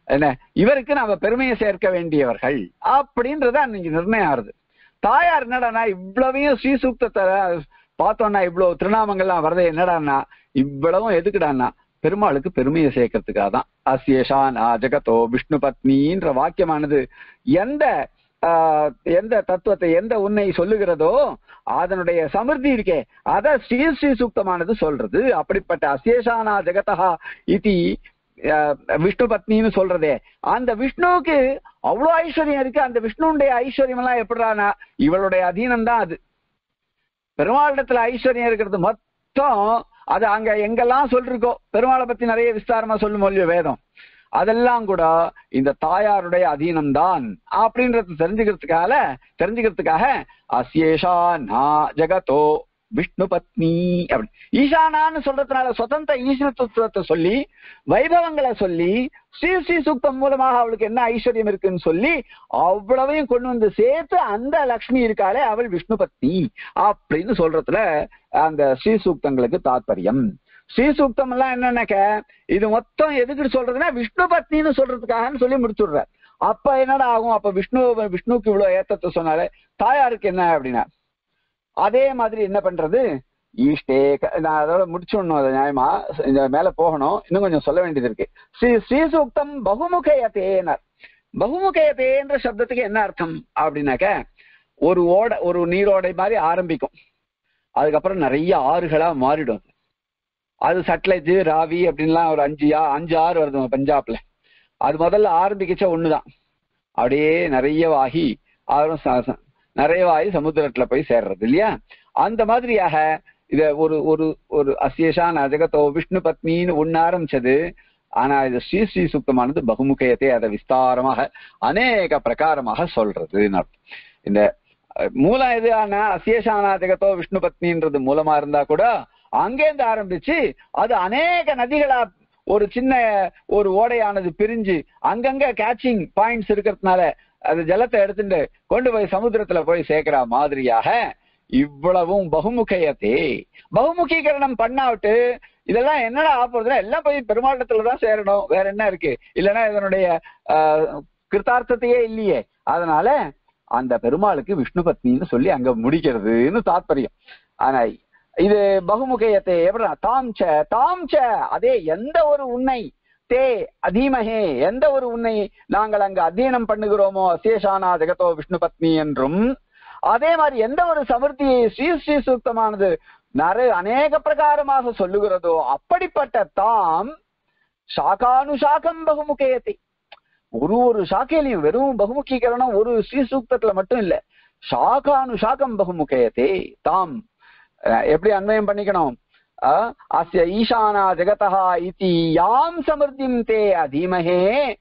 என்ன இவருக்கு நாம பெருமையை சேர்க்க வேண்டியவர்கள் அப்படின்றத அன்னைக்கு நிர்ணயம் ஆறுது தாயார் என்னடானா இவ்வளவையும் ஸ்ரீசூக்தத்தை பார்த்தோம்னா இவ்வளவு திருநாமங்கள்லாம் வரதே என்னடான்னா இவ்வளவும் எதுக்குடான்னா பெருமாளுக்கு பெருமையை சேர்க்கறதுக்காக தான் அஸ்யேஷான் ஜெகத்தோ விஷ்ணு பத்னின்ற வாக்கியமானது எந்த ஆஹ், எந்த தத்துவத்தை எந்த உன்னை சொல்லுகிறதோ அதனுடைய சமிருத்தி இருக்கே அத ஸ்ரீ ஸ்ரீ சூக்தமானது சொல்றது அப்படிப்பட்ட அசேஷானா ஜெகதா இதி ஆஹ், விஷ்ணு பத்னின்னு சொல்றதே அந்த விஷ்ணுவுக்கு அவ்வளவு ஐஸ்வர்யம் இருக்கு அந்த விஷ்ணுடைய ஐஸ்வர்யம் எல்லாம் எப்படிறானா இவளுடைய அதீனம் தான் அது பெருமாளிடத்துல ஐஸ்வர்யம் இருக்கிறது மொத்தம் அது அங்க எங்கெல்லாம் சொல்லிருக்கோ பெருமாளை பத்தி நிறைய விஸ்தாரமா சொல்லும் இல்லையோ வேதம் அதெல்லாம் கூட இந்த தாயாருடைய அதீனம் தான் அப்படின்றது தெரிஞ்சுக்கிறதுக்காக தெரிஞ்சுக்கிறதுக்காக அசேஷா நா ஜெகதோ விஷ்ணு பத்னி அப்படி ஈசானான்னு சொல்றதுனால சுதந்திர ஈஸ்வரத்துவத்தை சொல்லி வைபவங்களை சொல்லி ஸ்ரீ ஸ்ரீ சூக்தம் மூலமாக அவளுக்கு என்ன ஐஸ்வர்யம் இருக்குன்னு சொல்லி அவ்வளவையும் கொண்டு வந்து சேர்த்து அந்த லக்ஷ்மி இருக்காளே அவள் விஷ்ணு பத்னி அப்படின்னு சொல்றதுல அந்த ஸ்ரீ சூக்தங்களுக்கு தாத்பரியம் ஸ்ரீ சூக்தம் எல்லாம் என்னன்னாக்க இது மொத்தம் எதுக்கு சொல்றதுன்னா விஷ்ணு பத்னின்னு சொல்றதுக்காகன்னு சொல்லி முடிச்சுடுறார் அப்ப என்னடா ஆகும் அப்ப விஷ்ணு விஷ்ணுவுக்கு இவ்வளவு ஏத்தத்தை சொன்னாலே தாயாருக்கு என்ன அப்படின்னா அதே மாதிரி என்ன பண்றது ஈஷ்டே க- நான் அதோட முடிச்சுடணும் அது நியாயமா இந்த மேல போகணும் இன்னும் கொஞ்சம் சொல்ல வேண்டியது இருக்கு ஸ்ரீ ஸ்ரீசூக்தம் பகுமுகயத்தேனர் பகுமுகயத்தேன்ற சப்தத்துக்கு என்ன அர்த்தம் அப்படின்னாக்க ஒரு ஓடை ஒரு நீரோடை மாதிரி ஆரம்பிக்கும் அதுக்கப்புறம் நிறைய ஆறுகளா மாறிடும் அது. அது சட்லஜ் ராவி அப்படின்லாம் ஒரு அஞ்சு ஆ- அஞ்சு ஆறு வருது பஞ்சாப்ல அது முதல்ல ஆரம்பிக்கச்ச ஒண்ணுதான் அப்படியே நிறையவாகி ஆறும் ச- ச- நிறையவாகி சமுத்திரத்துல போய் சேர்றது இல்லையா அந்த மாதிரியாக இத ஒரு ஒரு ஒரு அசேஷான் அஜகத்தோ விஷ்ணு பத்னின்னு ஒண்ணு ஆரம்பிச்சது ஆனா இது ஸ்ரீ ஸ்ரீ சுத்தமானது பகுமுகயத்தை அதை விஸ்தாரமாக அநேக பிரகாரமாக சொல்றதுன்னு அர்த்தம் இந்த அஹ், மூலம் எது ஆனா அசேஷானா ஜெகத்தோ விஷ்ணு பத்னின்றது மூலமா இருந்தா கூட அங்கேருந்து ஆரம்பிச்சு அது அநேக நதிகளா ஒரு சின்ன ஒரு ஓடையானது பிரிஞ்சு அங்கங்க கேட்சிங் பாயிண்ட்ஸ் இருக்கிறதுனால அது ஜலத்தை எடுத்துட்டு கொண்டு போய் சமுத்திரத்துல போய் சேர்க்கிற மாதிரியாக இவ்வளவும் பகுமுகையத்தே பகுமுகீகரணம் பண்ணாவிட்டு இதெல்லாம் என்னடா ஆப்போறதுன்னா எல்லாம் போய் பெருமாட்டத்துல தான் சேரணும் வேற என்ன இருக்கு இல்லைன்னா இதனுடைய ஆஹ், கிருத்தார்த்தத்தையே இல்லையே அதனால அந்த பெருமாளுக்கு விஷ்ணு பத்னின்னு சொல்லி அங்க முடிக்கிறதுன்னு தாத்பரியம் ஆனா இது பகுமுகையத்தை எப்படி தாம் ச தாம் ச அதே எந்த ஒரு உன்னை தே அதீமகே எந்த ஒரு உன்னை நாங்கள் அங்கு அத்தியனம் பண்ணுகிறோமோ அசேஷானா ஜெகத்தோ விஷ்ணு பத்னி என்றும் அதே மாதிரி எந்த ஒரு சமிருத்தியை ஸ்ரீ ஸ்ரீ சூக்தமானது நிறைய அநேக பிரகாரமாக சொல்லுகிறதோ அப்படிப்பட்ட தாம் சாகானுசாகம் பகுமுகயத்தை ஒரு ஒரு சாக்கையிலையும் வெறும் பகுமுகீகரணம் ஒரு ஸ்ரீ சூக்தத்துல மட்டும் இல்ல சாகானுசாகம் பகுமுகயத்தை தாம் அஹ் எப்படி அன்வயம் பண்ணிக்கணும் அஹ் அஸ்ய ஈசானா ஜெகதா இதி யாம் சமிருத்திம் தே அதீமஹே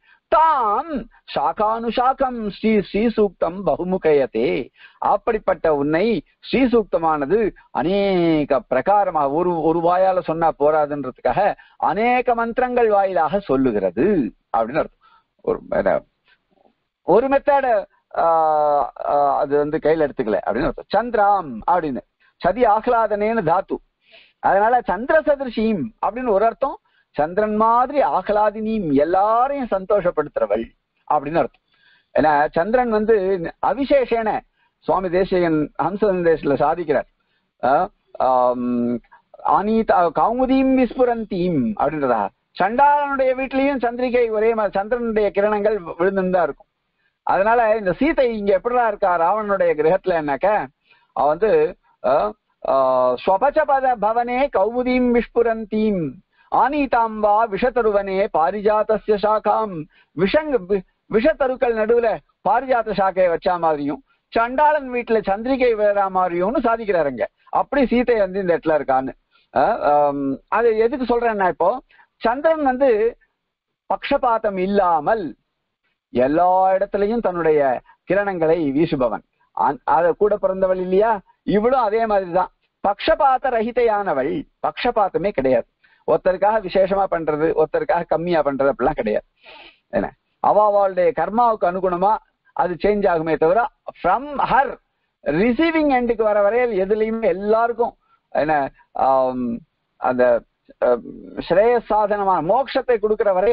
தாம் சாகானுசாகம் ஸ்ரீ ஸ்ரீசூக்தம் பகுமுகயத்தே அப்படிப்பட்ட உன்னை ஸ்ரீசூக்தமானது அநேக பிரகாரமாக ஒரு ஒரு வாயால சொன்னா போராதுன்றதுக்காக அநேக மந்திரங்கள் வாயிலாக சொல்லுகிறது அப்படின்னு அர்த்தம் ஒரு என்ன, ஒரு மெத்தட அது வந்து கையில எடுத்துக்கல அப்படின்னு அர்த்தம் சந்திராம் அப்படின்னு சதி ஆஹ்லாதனேன்னு தாத்து அதனால சந்திர சதிருஷீம் அப்படின்னு ஒரு அர்த்தம் சந்திரன் மாதிரி ஆஹ்லாதினியும் எல்லாரையும் சந்தோஷப்படுத்துறவள் அப்படின்னு அர்த்தம் ஏன்னா சந்திரன் வந்து அவிசேஷேன சுவாமி தேசிகன் ஹம்சன் தேசில சாதிக்கிறார் ஆஹ் ஆம், அனீதா கௌமுதீம் விஸ்புரந்தீம் அப்படின்றதா சண்டாளனுடைய வீட்லயும் சந்திரிகை ஒரே மாதிரி சந்திரனுடைய கிரணங்கள் விழுந்துன்னு தான் இருக்கும் அதனால இந்த சீதை இங்க எப்படிடா இருக்கா ராவணனுடைய கிரகத்துல என்னக்க அவ வந்து ஆஹ், ஆஹ், ஸ்வபசபத பவனே கௌமுதீம் விஸ்புரந்தீம் ஆனீதாம் வா விஷதருவனே பாரிஜாதஸ்ய சாகாம் விஷங் வி- விஷத்தருக்கள் நடுவுல பாரிஜாத சாக்கையை வச்சா மாதிரியும் சண்டாளன் வீட்டுல சந்திரிகை வேற மாதிரியும்னு சாதிக்கிறாருங்க அப்படி சீதை வந்து இந்த இடத்துல இருக்கான்னு ஆஹ், ஆம், அது எதுக்கு சொல்றேன் நான் இப்போ சந்திரன் வந்து பக்ஷபாதம் இல்லாமல் எல்லா இடத்துலயும் தன்னுடைய கிரணங்களை வீசுபவன் அந்- அத கூட பிறந்தவள் இல்லையா இவளும் அதே மாதிரிதான் பக்ஷபாத ரஹிதையானவள் பக்ஷபாதமே கிடையாது ஒருத்தருக்காக விசேஷமா பண்றது ஒருத்தருக்காக கம்மியா பண்றது அப்படிலாம் கிடையாது என்ன அவ அவளுடைய கர்மாவுக்கு அனுகுணமா அது சேஞ்ச் ஆகுமே தவிர ஃப்ரம் ஹர் ரிசீவிங் எண்டுக்கு வர வரையில் எதுலையுமே எல்லாருக்கும் என்ன ஆம், அந்த ஆம், ஸ்ரேய சாதனமான மோட்சத்தை கொடுக்கிற வரையில்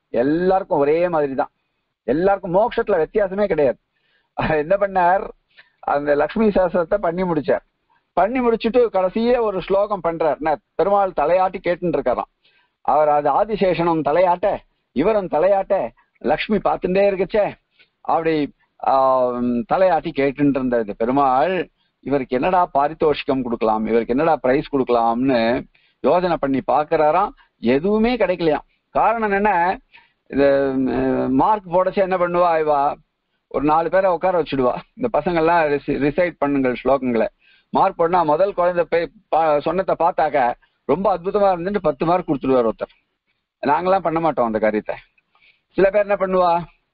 எல்லாருக்கும் ஒரே மாதிரி தான் எல்லாருக்கும் மோட்சத்துல வித்தியாசமே கிடையாது அஹ் என்ன பண்ணார் அந்த லக்ஷ்மி சாஸ்திரத்தை பண்ணி முடிச்சார் பண்ணி முடிச்சுட்டு கடைசியே ஒரு ஸ்லோகம் பண்றார் என்ன பெருமாள் தலையாட்டி கேட்டுட்டு இருக்காராம் அவர் அது ஆதிசேஷனும் தலையாட்ட இவரும் தலையாட்ட லக்ஷ்மி பார்த்துட்டே இருக்குச்சே அப்படி ஆஹ் தலையாட்டி கேட்டுட்டு இருந்த இந்த பெருமாள் இவருக்கு என்னடா பாரிதோஷிகம் கொடுக்கலாம் இவருக்கு என்னடா பிரைஸ் கொடுக்கலாம்னு யோசனை பண்ணி பாக்குறாராம் எதுவுமே கிடைக்கலையாம் காரணம் என்ன இது மார்க் போடச்சு என்ன பண்ணுவா இவா ஒரு நாலு பேரை உட்கார வச்சுடுவா இந்த பசங்க எல்லாம் ரிசைட் பண்ணுங்கள் ஸ்லோகங்களை மார்க் போடனா முதல் குழந்தை போய் பா- சொன்னதை பார்த்தாக்க ரொம்ப அற்புதமா இருந்துட்டு பத்து மார்க் கொடுத்துடுவார் ஒருத்தர் நாங்கெல்லாம் பண்ண மாட்டோம் அந்த காரியத்தை சில பேர் என்ன பண்ணுவா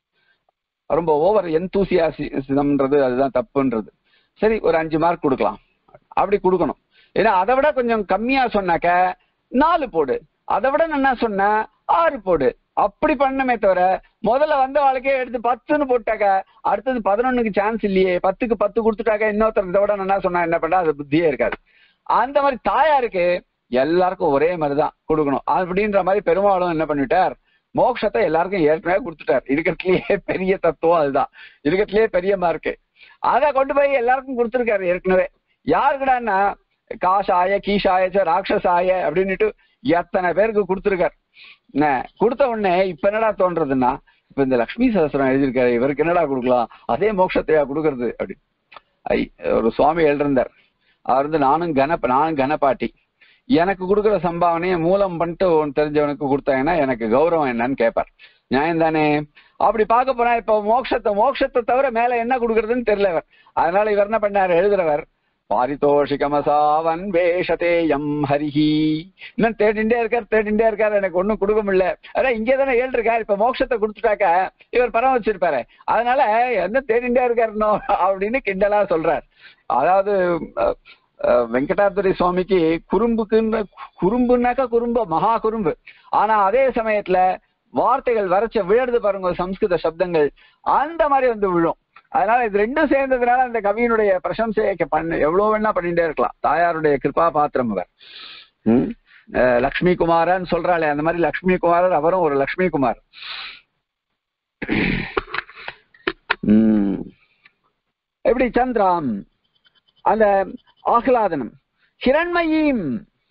ரொம்ப ஓவர் எந்தூசியாசிசம்ன்றது அதுதான் தப்புன்றது சரி ஒரு அஞ்சு மார்க் கொடுக்கலாம் அப்படி கொடுக்கணும் ஏன்னா அதை விட கொஞ்சம் கம்மியா சொன்னாக்க நாலு போடு அதை விட என்ன சொன்ன ஆறு போடு அப்படி பண்ணமே தவிர முதல்ல வந்த வாழ்க்கையை எடுத்து பத்துன்னு போட்டாக்க அடுத்தது பதினொன்னுக்கு சான்ஸ் இல்லையே பத்துக்கு பத்து கொடுத்துட்டாக்க இன்னொருத்தர் இதை விட என்ன சொன்னா என்ன பண்ணா அது புத்தியே இருக்காது அந்த மாதிரி தாயாருக்கு எல்லாருக்கும் ஒரே மாதிரிதான் கொடுக்கணும் அப்படின்ற மாதிரி பெருமாளும் என்ன பண்ணிட்டார் மோட்சத்தை எல்லாருக்கும் ஏற்கனவே கொடுத்துட்டார் இருக்கிறதுலயே பெரிய தத்துவம் அதுதான் இருக்கிறதுலயே பெரிய மார்க்கு அதை கொண்டு போய் எல்லாருக்கும் கொடுத்துருக்காரு ஏற்கனவே யாருக்குடான்னா காஷாய கீஷாயச்ச ராட்சசாய அப்படின்னுட்டு எத்தனை பேருக்கு கொடுத்துருக்காரு என்ன கொடுத்த உடனே இப்ப என்னடா தோன்றதுன்னா இப்ப இந்த லக்ஷ்மி சகஸ்திரம் எழுதியிருக்காரு இவருக்கு என்னடா கொடுக்கலாம் அதே மோட்சத்தையா கொடுக்கறது அப்படி ஐ ஒரு சுவாமி எழுதிருந்தார் அவர் வந்து நானும் கண நானும் கணப்பாட்டி எனக்கு கொடுக்குற சம்பாவனையை மூலம் பண்ணிட்டு ஒன்று தெரிஞ்சவனுக்கு கொடுத்தாங்கன்னா எனக்கு கௌரவம் என்னன்னு கேட்பார் நியாயம் தானே அப்படி பார்க்க போனா இப்ப மோட்சத்தை மோட்சத்தை தவிர மேல என்ன கொடுக்கறதுன்னு தெரியல இவர் அதனால இவர் என்ன பண்ணாரு எழுதுறவர் பாரிதோஷிகமசாவன் வேஷதேயம் ஹரிஹி இன்னும் தேடிண்டே இருக்கார் தேடிண்டே இருக்கார் எனக்கு ஒண்ணும் கொடுக்க முடியல அதான் இங்கே தானே ஏழு இருக்கார் இப்ப மோட்சத்தை கொடுத்துட்டாக்க இவர் பரம் வச்சிருப்பாரு அதனால என்ன தேடிண்டே இருக்காருனோ அப்படின்னு கிண்டலா சொல்றார் அதாவது அஹ், அஹ், வெங்கடாபுரி சுவாமிக்கு குறும்புக்குன்னு குறும்புனாக்கா குறும்பு மகா குறும்பு ஆனா அதே சமயத்துல வார்த்தைகள் வரைச்ச விழுது பாருங்க சம்ஸ்கிருத சப்தங்கள் அந்த மாதிரி வந்து விழும் அதனால இது ரெண்டும் சேர்ந்ததுனால அந்த கவியினுடைய பிரசம்சையை பண்ண எவ்வளவு வேணா பண்ணிட்டே இருக்கலாம் தாயாருடைய கிருபா பாத்திரம் அவர் ம்? அஹ், லக்ஷ்மி குமாரன்னு சொல்றாளே அந்த மாதிரி லக்ஷ்மி குமாரர் அவரும் ஒரு லக்ஷ்மி குமார் ம். எப்படி சந்திராம் அந்த ஆஹ்லாதனம் ஹிரண்மயீம்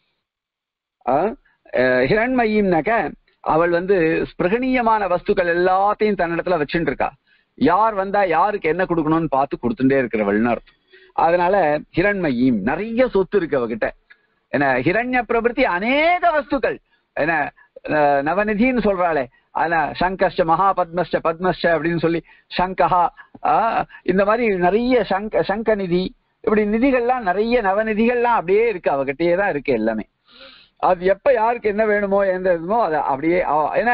அஹ், அஹ், ஹிரண்மயீம்னாக்க அவள் வந்து ஸ்பிருகணீயமான வஸ்துக்கள் எல்லாத்தையும் தன்னிடத்துல வச்சுட்டு இருக்கா யார் வந்தா யாருக்கு என்ன கொடுக்கணும்னு பார்த்து கொடுத்துட்டே இருக்கிறவள்னு அர்த்தம் அதனால ஹிரண்மயீம் நிறைய சொத்து இருக்கு அவகிட்ட என்ன ஹிரண்ய பிரபுத்தி அநேக வஸ்துக்கள் என்ன அஹ், நவநிதின்னு சொல்றாளே ஆனா சங்கஷ்ட மகாபத்மஷ்ட பத்மஷ்ட அப்படின்னு சொல்லி சங்கஹா ஆஹ், இந்த மாதிரி நிறைய சங்க சங்க நிதி இப்படி நிதிகள்லாம் நிறைய நவநிதிகள்லாம் அப்படியே இருக்கு அவகிட்டயே தான் இருக்கு எல்லாமே அது எப்ப யாருக்கு என்ன வேணுமோ எந்த இதுமோ அதை அப்படியே அவ- ஏன்னா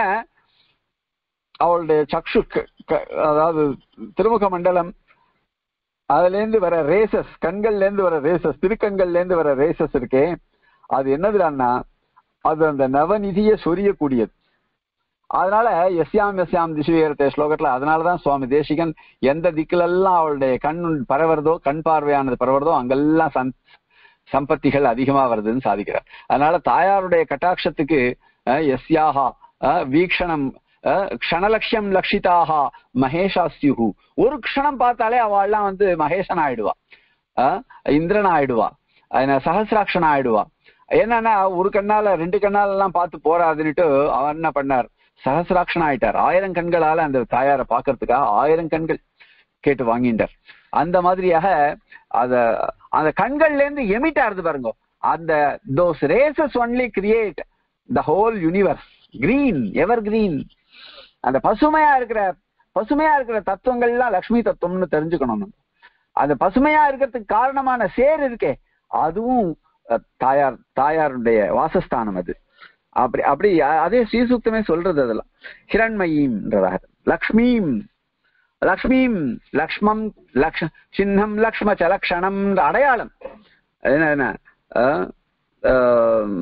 அவளுடைய சக்ஷு க- க- அதாவது திருமுக மண்டலம் அதுல இருந்து வர ரேசஸ் கண்கள்ல இருந்து வர ரேசஸ் திருக்கண்கள்ல இருந்து வர ரேசஸ் இருக்கே அது என்னதுடான்னா அது அந்த நவநிதியை சொரியக்கூடியது அதனால எஸ்யாம் எஸ்யாம் திசுவேரத்தை ஸ்லோகத்துல அதனாலதான் சுவாமி தேசிகன் எந்த திக்கிலெல்லாம் அவளுடைய கண் பரவுறதோ கண் பார்வையானது பரவுறதோ அங்கெல்லாம் சந் சம்பத்திகள் அதிகமா வருதுன்னு சாதிக்கிறார் அதனால தாயாருடைய கட்டாட்சத்துக்கு அஹ், எஸ்யாஹா அஹ், வீக்ஷணம் அஹ், க்ஷணலட்சியம் லக்ஷிதாஹா மகேஷாஸ்யுஹு ஒரு க்ஷணம் பார்த்தாலே அவள்லாம் வந்து மகேசன் ஆயிடுவா அஹ், இந்திரன் ஆயிடுவா அதனால சஹசிராட்சன் ஆயிடுவா என்னன்னா ஒரு கண்ணால ரெண்டு கண்ணால எல்லாம் பார்த்து போறாதுன்னுட்டு அவன் என்ன பண்ணார் சஹசிராட்சன் ஆயிட்டார் ஆயிரம் கண்களால அந்த தாயாரை பார்க்கறதுக்காக ஆயிரம் கண்கள் கேட்டு வாங்கிட்டார் அந்த மாதிரியாக அத அந்த கண்கள்ல இருந்து எமிட் ஆறுது பாருங்க அந்த those rays only create the whole universe green evergreen அந்த பசுமையா இருக்கிற பசுமையா இருக்கிற தத்துவங்கள்லாம் லக்ஷ்மி தத்துவம்னு தெரிஞ்சுக்கணும் நம்ம அந்த பசுமையா இருக்கிறதுக்கு காரணமான சேர் இருக்கே அதுவும் அஹ், தாயார் தாயாருடைய வாசஸ்தானம் அது அப்படி அப்படி அ- அதே ஸ்ரீசூக்தமே சொல்றது அதெல்லாம் ஹிரண்மயீம்ன்றதாக லக்ஷ்மீம் லக்ஷ்மீம் லக்ஷ்மம் லக்ஷ சின்னம் லக்ஷ்ம சலக்ஷணம் அடையாளம் அது என்ன என்ன அஹ், ஆம்,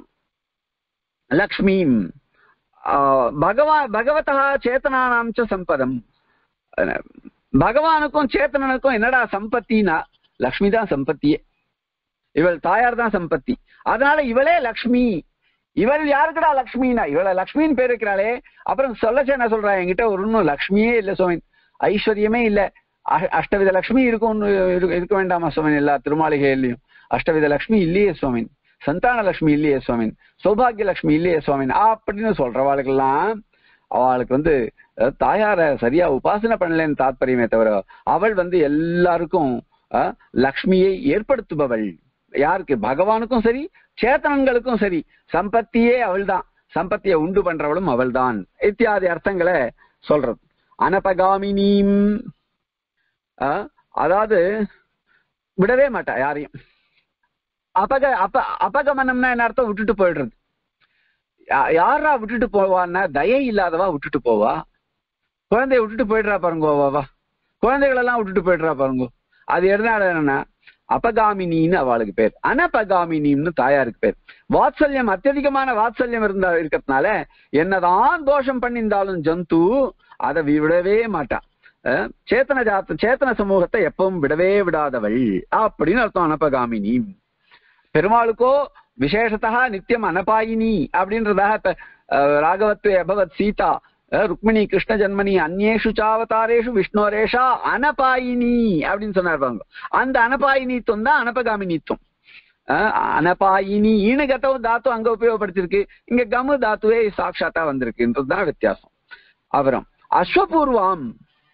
லக்ஷ்மீம் ஆஹ், பகவா பகவதா சேத்தனானாம் ச சம்பதம் அஹ், பகவானுக்கும் சேத்தனனுக்கும் என்னடா சம்பத்தினா லக்ஷ்மி தான் சம்பத்தியே இவள் தாயார் தான் சம்பத்தி அதனால இவளே லக்ஷ்மி இவள் யாருக்குடா லக்ஷ்மினா இவள லக்ஷ்மின்னு பேர் இருக்கிறாளே அப்புறம் சொல்லச்சு என்ன சொல்றா என்கிட்ட ஒரு இன்னும் லக்ஷ்மியே இல்ல சுவாமி ஐஸ்வர்யமே இல்ல அ- அஷ்டவித லக்ஷ்மி இருக்கும் இருக்க வேண்டாமா சுவாமி எல்லா திருமாளிகையிலையும் அஷ்டவித லக்ஷ்மி இல்லையே சுவாமி சந்தான லக்ஷ்மி இல்லையே சுவாமி சௌபாகிய லக்ஷ்மி இல்லையே சுவாமி அப்படின்னு சொல்றவாளுக்கெல்லாம் அவளுக்கு வந்து அஹ், தாயார சரியா உபாசனை பண்ணலன்னு தாத்பரியமே தவிர அவள் வந்து எல்லாருக்கும் அஹ், லக்ஷ்மியை ஏற்படுத்துபவள் யாருக்கு பகவானுக்கும் சரி சேத்தனங்களுக்கும் சரி சம்பத்தியே அவள்தான் சம்பத்தியை உண்டு பண்றவளும் அவள்தான் இத்தியாதி அர்த்தங்களை சொல்றது அனபகாமினீம் அஹ், அதாவது விடவே மாட்டா யாரையும் அபக அப அபகமனம்னா என்ன அர்த்தம் விட்டுட்டு போயிடுறது யா- யாரா விட்டுட்டு போவான்னா தயை இல்லாதவா விட்டுட்டு போவா குழந்தைய விட்டுட்டு போயிடுறா பாருங்க வா குழந்தைகள் எல்லாம் விட்டுட்டு போயிடுறா பாருங்க அது எதனால என்னன்னா அபகாமினின்னு அவளுக்கு பேர் அனபகாமினின்னு தாயாருக்கு பேர் வாத்சல்யம் அत्यதிகமான வாத்சல்யம் இருந்தா இருக்கிறதுனால என்னதான் தோஷம் பண்ணியிருந்தாலும் ஜந்து அதை விடவே மாட்டா அஹ் சேத்தன ஜாத்த சேத்தன சமூகத்தை எப்பவும் விடவே விடாதவள் அப்படின்னு அர்த்தம் அனபகாமினி பெருமாளுக்கோ விசேஷத்தா நித்தியம் அனபாயினி அப்படின்றதாக இப்ப அஹ், ராகவத்வே அபவத் சீதா அஹ், ருக்மிணி கிருஷ்ண ஜன்மனி அந்நேஷு சாவதாரேஷு விஷ்ணோரேஷா அனபாயினி அப்படின்னு சொன்னார் பாருங்க அந்த அனபாயினித்துவம் தான் அனபகாமினித்துவம் அஹ், அனபாயினி ஈனகத்தவும் தாத்து அங்க உபயோகப்படுத்திருக்கு இங்க கமு தாத்துவே சாட்சாத்தா வந்திருக்குன்றதுதான் வித்தியாசம் அப்புறம் அஸ்வபூர்வம்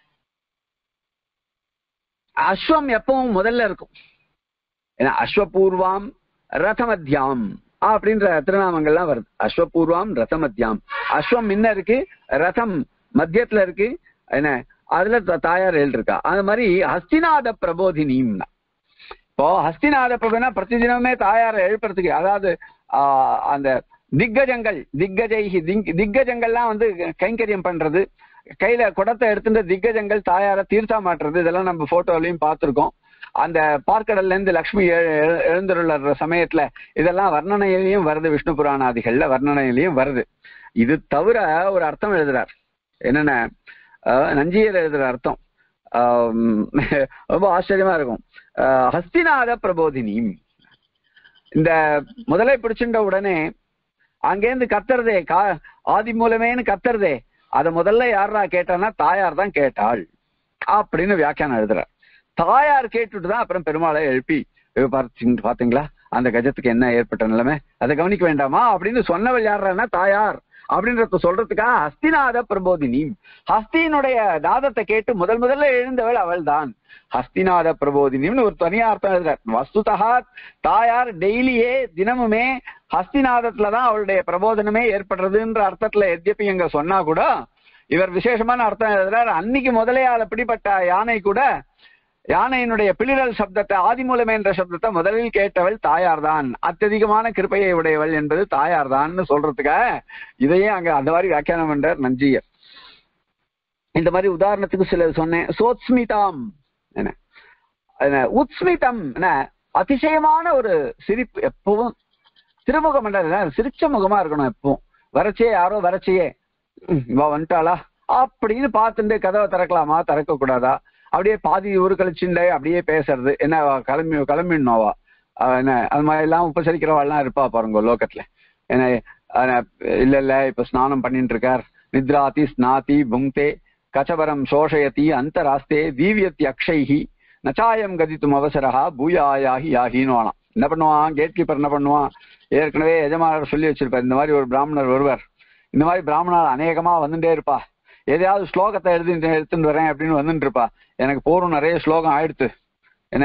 அஸ்வம் எப்பவும் முதல்ல இருக்கும் ஏன்னா அஸ்வபூர்வாம் ரதமத்யாம் அப்படின்ற திருநாமங்கள்லாம் வருது அஸ்வபூர்வாம் ரதமத்யாம் அஸ்வம் முன்ன இருக்கு ரதம் மத்தியத்துல இருக்கு என்ன அதுல த- தாயார் எழுதிருக்கா அது மாதிரி ஹஸ்திநாத பிரபோதினிம்னா இப்போ ஹஸ்திநாத பிரபுனா பிரதிதினமே தாயாரை எழுப்புறதுக்கு அதாவது ஆஹ், அந்த திக்கஜங்கள் திக்கஜைஹி திக்- திக்கஜங்கள்லாம் வந்து கைங்கரியம் பண்றது கையில குடத்தை எடுத்துட்டு திக்கஜங்கள் தாயார தீர்த்தா மாட்டுறது இதெல்லாம் நம்ம போட்டோலயும் பார்த்திருக்கோம் அந்த பார்க்கடல்ல இருந்து லக்ஷ்மி எழு- எழு- எழுந்துள்ள சமயத்துல இதெல்லாம் வர்ணனையிலையும் வருது விஷ்ணு புராணாதிகள்ல வர்ணனையிலையும் வருது இது தவிர ஒரு அர்த்தம் எழுதுறார் என்னென்ன அஹ், நஞ்சியர் எழுதுற அர்த்தம் ஆம், ரொம்ப ஆச்சரியமா இருக்கும் அஹ், ஹஸ்திநாத பிரபோதினி இந்த முதலை பிடிச்சுட்ட உடனே அங்கேருந்து கத்துறதே கா ஆதி மூலமேன்னு கத்துறதே அத முதல்ல யாரா கேட்டான்னா தாயார் தான் கேட்டாள் அப்படின்னு வியாக்கியானம் எழுதுறார் தாயார் கேட்டுட்டு தான் அப்புறம் பெருமாளை எழுப்பி "இவ பார்த்தீங்க- பாத்தீங்களா அந்த கஜத்துக்கு என்ன ஏற்பட்ட நிலைமை அதை கவனிக்க வேண்டாமா அப்படின்னு சொன்னவள் யாருன்னா தாயார் அப்படின்றத சொல்றதுக்காக ஹஸ்திநாத பிரபோதினி ஹஸ்தியினுடைய நாதத்தை கேட்டு முதல் முதல்ல எழுந்தவள் அவள் தான் ஹஸ்திநாத பிரபோதினின்னு ஒரு தனியா அர்த்தம் எழுதுறார் வஸ்துதா தாயார் டெய்லியே தினமுமே ஹஸ்திநாதத்துலதான் அவளுடைய பிரபோதனமே ஏற்படுறதுன்ற அர்த்தத்துல எத்யப்பி எங்க சொன்னா கூட இவர் விசேஷமான அர்த்தம் எழுதுறார் அன்னைக்கு முதலையால பிடிபட்ட யானை கூட யானையினுடைய பிளிரல் சப்தத்தை ஆதிமூலமே என்ற சப்தத்தை முதலில் கேட்டவள் தாயார் தான் அत्यதிகமான கிருப்பையை உடையவள் என்பது தாயார் தான் சொல்றதுக்காக இதையே அங்க அந்த மாதிரி வியாக்கியானம் பண்றார் நஞ்சியர் இந்த மாதிரி உதாரணத்துக்கு சில சொன்னேன் சோத்ஸ்மிதாம் என்ன என்ன, உத்ஸ்மிதம் என்ன அதிசயமான ஒரு சிரிப்பு எப்பவும் திருமுக மண்டலம் சிரிச்ச முகமா இருக்கணும் எப்பவும் வரச்சே யாரோ வரச்சையே ம், இவ வந்துட்டாளா அப்படின்னு பார்த்துட்டு கதவை திறக்கலாமா திறக்க கூடாதா அப்படியே பாதி ஊரு கழிச்சுண்டே அப்படியே பேசுறது என்ன அவ கிளம்பி கிளம்பிடணுவா என்ன அது மாதிரி எல்லாம் உபசரிக்கிறவாள்லாம் இருப்பா பாருங்க லோகத்துல என்ன அஹ், இல்ல இல்ல இப்ப ஸ்நானம் பண்ணிட்டு இருக்கார் நித்ராதி ஸ்நாதி புங்தே கச்சபரம் சோஷயதி அந்தராஸ்தே தீவியத்தி அக்ஷைஹி நச்சாயம் கதித்தும் அவசரஹா பூயாயாகி யாகின்னு வானாம் என்ன பண்ணுவான் கேட் கீப்பர் என்ன பண்ணுவான் ஏற்கனவே எஜமானர் சொல்லி வச்சிருப்பார் இந்த மாதிரி ஒரு பிராமணர் வருவார் இந்த மாதிரி பிராமணர் அநேகமா வந்துட்டே இருப்பா எதையாவது ஸ்லோகத்தை எழுதி எடுத்துட்டு வரேன் அப்படின்னு வந்துட்டு இருப்பா எனக்கு போரும் நிறைய ஸ்லோகம் ஆயிடுத்து என்ன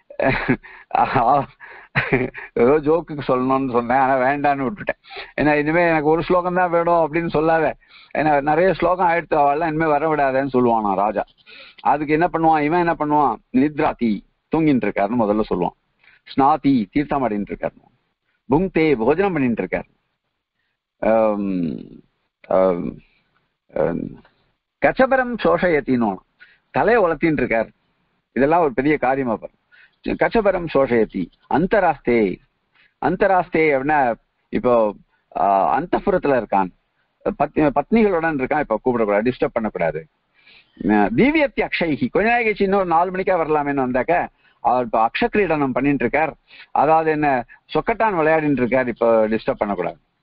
ஏதோ ஜோக்குக்கு சொல்லணும்னு சொன்னேன் ஆனா வேண்டான்னு விட்டுட்டேன் ஏன்னா இனிமே எனக்கு ஒரு ஸ்லோகம் தான் வேணும் அப்படின்னு சொல்லாத ஏன்னா நிறைய ஸ்லோகம் ஆயிடுத்து அவள்லாம் இனிமே வர விடாதேன்னு சொல்லுவானா ராஜா அதுக்கு என்ன பண்ணுவான் இவன் என்ன பண்ணுவான் நித்ராதி தூங்கிட்டு இருக்காருன்னு முதல்ல சொல்லுவான் ஸ்நாதி தீர்த்தம் ஆடிட்டு இருக்காரு புங்தே போஜனம் பண்ணிட்டு இருக்காரு ஆம், ஆம், ஆம், கச்சபரம் சோஷயத்தின்னு தலையை உலத்தின்னு இருக்கார் இதெல்லாம் ஒரு பெரிய காரியமா பாரு கச்சபரம் சோஷயத்தி அந்தராஸ்தே அந்தராஸ்தே அப்படின்னா இப்போ அந்தப்புறத்துல இருக்கான் பத்னி பத்னிகளுடன் இருக்கான் இப்ப கூப்பிடக்கூடாது டிஸ்டர்ப் பண்ணக்கூடாது அஹ் தீவியத்தி அக்ஷய்கி கொஞ்ச நாள் கழிச்சு இன்னொரு நாலு மணிக்கா வரலாமேன்னு வந்தாக்க அவர் இப்ப அக்ஷக்கிரீடனம் பண்ணிட்டு இருக்கார் அதாவது என்ன சொக்கட்டான் விளையாடிட்டு இருக்கார் இப்ப டிஸ்டர்ப் பண்ணக்கூடாது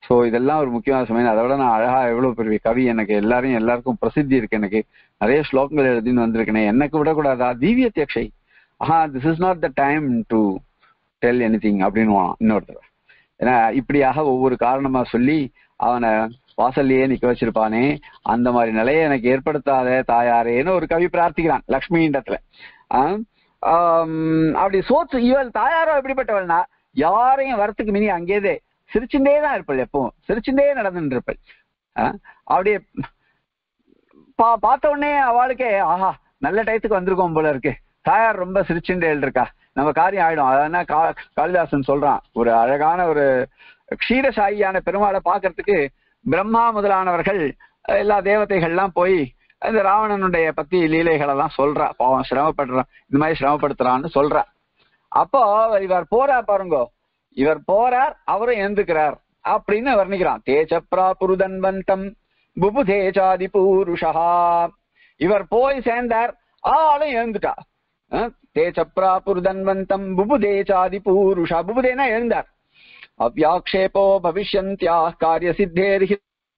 சோ இதெல்லாம் ஒரு முக்கியமான சமயம் அதை விட நான் அழகா எவ்வளவு பெரிய கவி எனக்கு எல்லாரையும் எல்லாருக்கும் பிரசித்தி இருக்கு எனக்கு நிறைய ஸ்லோகங்கள் எழுதின்னு வந்திருக்கேன் எனக்கு விடக்கூடாதா தீவிய தியக்ஷை ஆஹா this is not the time to tell anything அப்படின்னு இன்னொருத்தர் ஏன்னா இப்படியாக ஒவ்வொரு காரணமா சொல்லி அவனை வாசல்லையே நிக்க வச்சிருப்பானே அந்த மாதிரி நிலையை எனக்கு ஏற்படுத்தாத தாயாரேன்னு ஒரு கவி பிரார்த்திக்கிறான் லக்ஷ்மியிடத்துல ஆஹ் ஆம், அப்படி சோத்து இவள் தாயாரோ எப்படிப்பட்டவள்னா யாரையும் வரத்துக்கு மினி அங்கேயே சிரிச்சுட்டே தான் இருப்பள் எப்பவும் சிரிச்சுட்டே நடந்துட்டு இருப்பள் ஆஹ் அப்படியே பா பார்த்த உடனே அவளுக்கே ஆஹா நல்ல டயத்துக்கு வந்திருக்கோம் போல இருக்கு தாயார் ரொம்ப சிரிச்சுட்டே இருக்கா நம்ம காரியம் ஆயிடும் அதான் கா- காளிதாசன் சொல்றான் ஒரு அழகான ஒரு க்ஷீரசாயியான பெருமாளை பார்க்கறதுக்கு பிரம்மா முதலானவர்கள் எல்லா தேவதைகள்லாம் போய் இந்த ராவணனுடைய பத்தி லீலைகள் எல்லாம் சொல்றா பாவம் சிரமப்படுறான் இந்த மாதிரி சிரமப்படுத்துறான்னு சொல்றா அப்போ இவர் போறா பாருங்க இவர் போறார் அவரும் எழுந்துக்கிறார் அப்படின்னு வர்ணிக்கிறான் தேஜப்ரா புருதன்வந்தம் புபுதேஜாதி பூருஷா இவர் போய் சேர்ந்தார் ஆளும் எழுந்துட்டா அஹ், தேஜப்ரா புருதன்வந்தம் புபுதேஜாதி பூருஷா புபுதேனா எழுந்தார் அவ்யாக்ஷேபோ பவிஷ்யந்தியா காரிய சித்தேரிஹி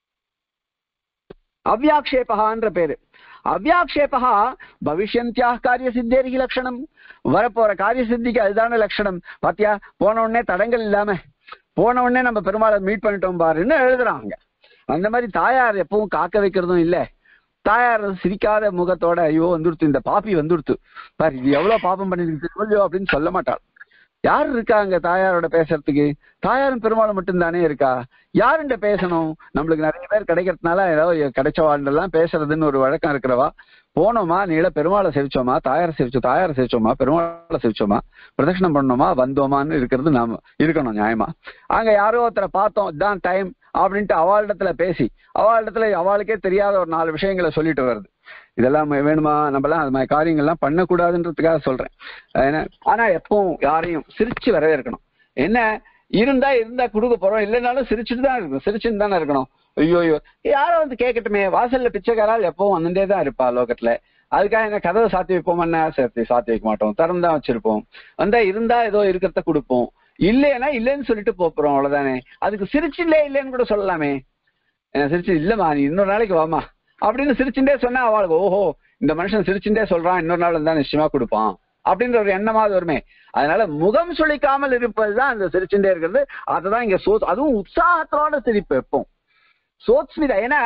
அவ்யாக்ஷேபகான்ற பேரு அவ்யாக்ஷேபகா பவிஷ்யந்தியா காரிய சித்தேரிகி லட்சணம் வரப்போற காரிய சித்திக்கு அதுதான லட்சணம் பாத்தியா போன உடனே தடங்கள் இல்லாம போன உடனே நம்ம பெருமாளை மீட் பண்ணிட்டோம் பாருன்னு எழுதுறாங்க அந்த மாதிரி தாயார் எப்பவும் காக்க வைக்கிறதும் இல்ல தாயார் சிரிக்காத முகத்தோட ஐயோ வந்துடுத்து இந்த பாப்பி வந்துடுத்து பாரு இது எவ்வளவு பாப்பம் பண்ணிருக்கு தெரியுமோ அப்படின்னு சொல்ல மாட்டாள் யார் இருக்கா அங்க தாயாரோட பேசுறதுக்கு தாயாரும் பெருமாளும் மட்டும்தானே இருக்கா யாருண்ட பேசணும் நம்மளுக்கு நிறைய பேர் கிடைக்கிறதுனால ஏதோ கிடைச்ச வாழ்ந்தெல்லாம் பேசுறதுன்னு ஒரு வழக்கம் இருக்கிறவா போனோமா நீள பெருமாளை செவிச்சோமா தாயாரை செவிச்சோம் தாயாரை செவிச்சோமா பெருமாளை செவிச்சோமா பிரதட்சணம் பண்ணோமா வந்தோமான்னு இருக்கிறது நாம இருக்கணும் நியாயமா அங்க யாரோ ஒருத்தரை பார்த்தோம் இதான் டைம் அப்படின்ட்டு அவளிடத்துல பேசி அவளிடத்துல அவளுக்கே தெரியாத ஒரு நாலு விஷயங்களை சொல்லிட்டு வருது இதெல்லாம் வேணுமா நம்மலாம் அது மாதிரி காரியங்கள்லாம் பண்ணக்கூடாதுன்றதுக்காக சொல்றேன் ஏன்னா ஆனா எப்பவும் யாரையும் சிரிச்சு வரவேற்கணும் என்ன இருந்தா இருந்தா கொடுக்க போறோம் இல்லைனாலும் சிரிச்சுட்டு தான் இருக்கணும் சிரிச்சுட்டு தானே இருக்கணும் ஐயோ ஐயோ யாரோ வந்து கேட்கட்டுமே வாசல்ல பிச்சைக்காரால் எப்பவும் வந்துட்டே தான் இருப்பா லோகத்துல அதுக்காக என்ன கதவை சாத்தி வைப்போம்னா சேர்த்து சாத்தி வைக்க மாட்டோம் திறந்து தான் வச்சிருப்போம் வந்தா இருந்தா ஏதோ இருக்கிறத கொடுப்போம் இல்லைன்னா இல்லைன்னு சொல்லிட்டு போறோம் அவ்வளவுதானே அதுக்கு சிரிச்சு இல்ல இல்லைன்னு கூட சொல்லலாமே என்ன சிரிச்சு இல்லம்மா நீ இன்னொரு நாளைக்கு வாமா அப்படின்னு சிரிச்சுட்டே சொன்னா அவளுக்கு ஓஹோ இந்த மனுஷன் சிரிச்சுட்டே சொல்றான் இன்னொரு நாள் இருந்தா நிச்சயமா கொடுப்பான் அப்படின்ற ஒரு எண்ணமாவது வருமே அதனால முகம் சுளிக்காமல் இருப்பதுதான் அந்த சிரிச்சுட்டே இருக்கிறது அதுதான் இங்க சோ அதுவும் உற்சாகத்தோட சிரிப்பு எப்பவும் சோத்ஸ்மிதா ஏன்னா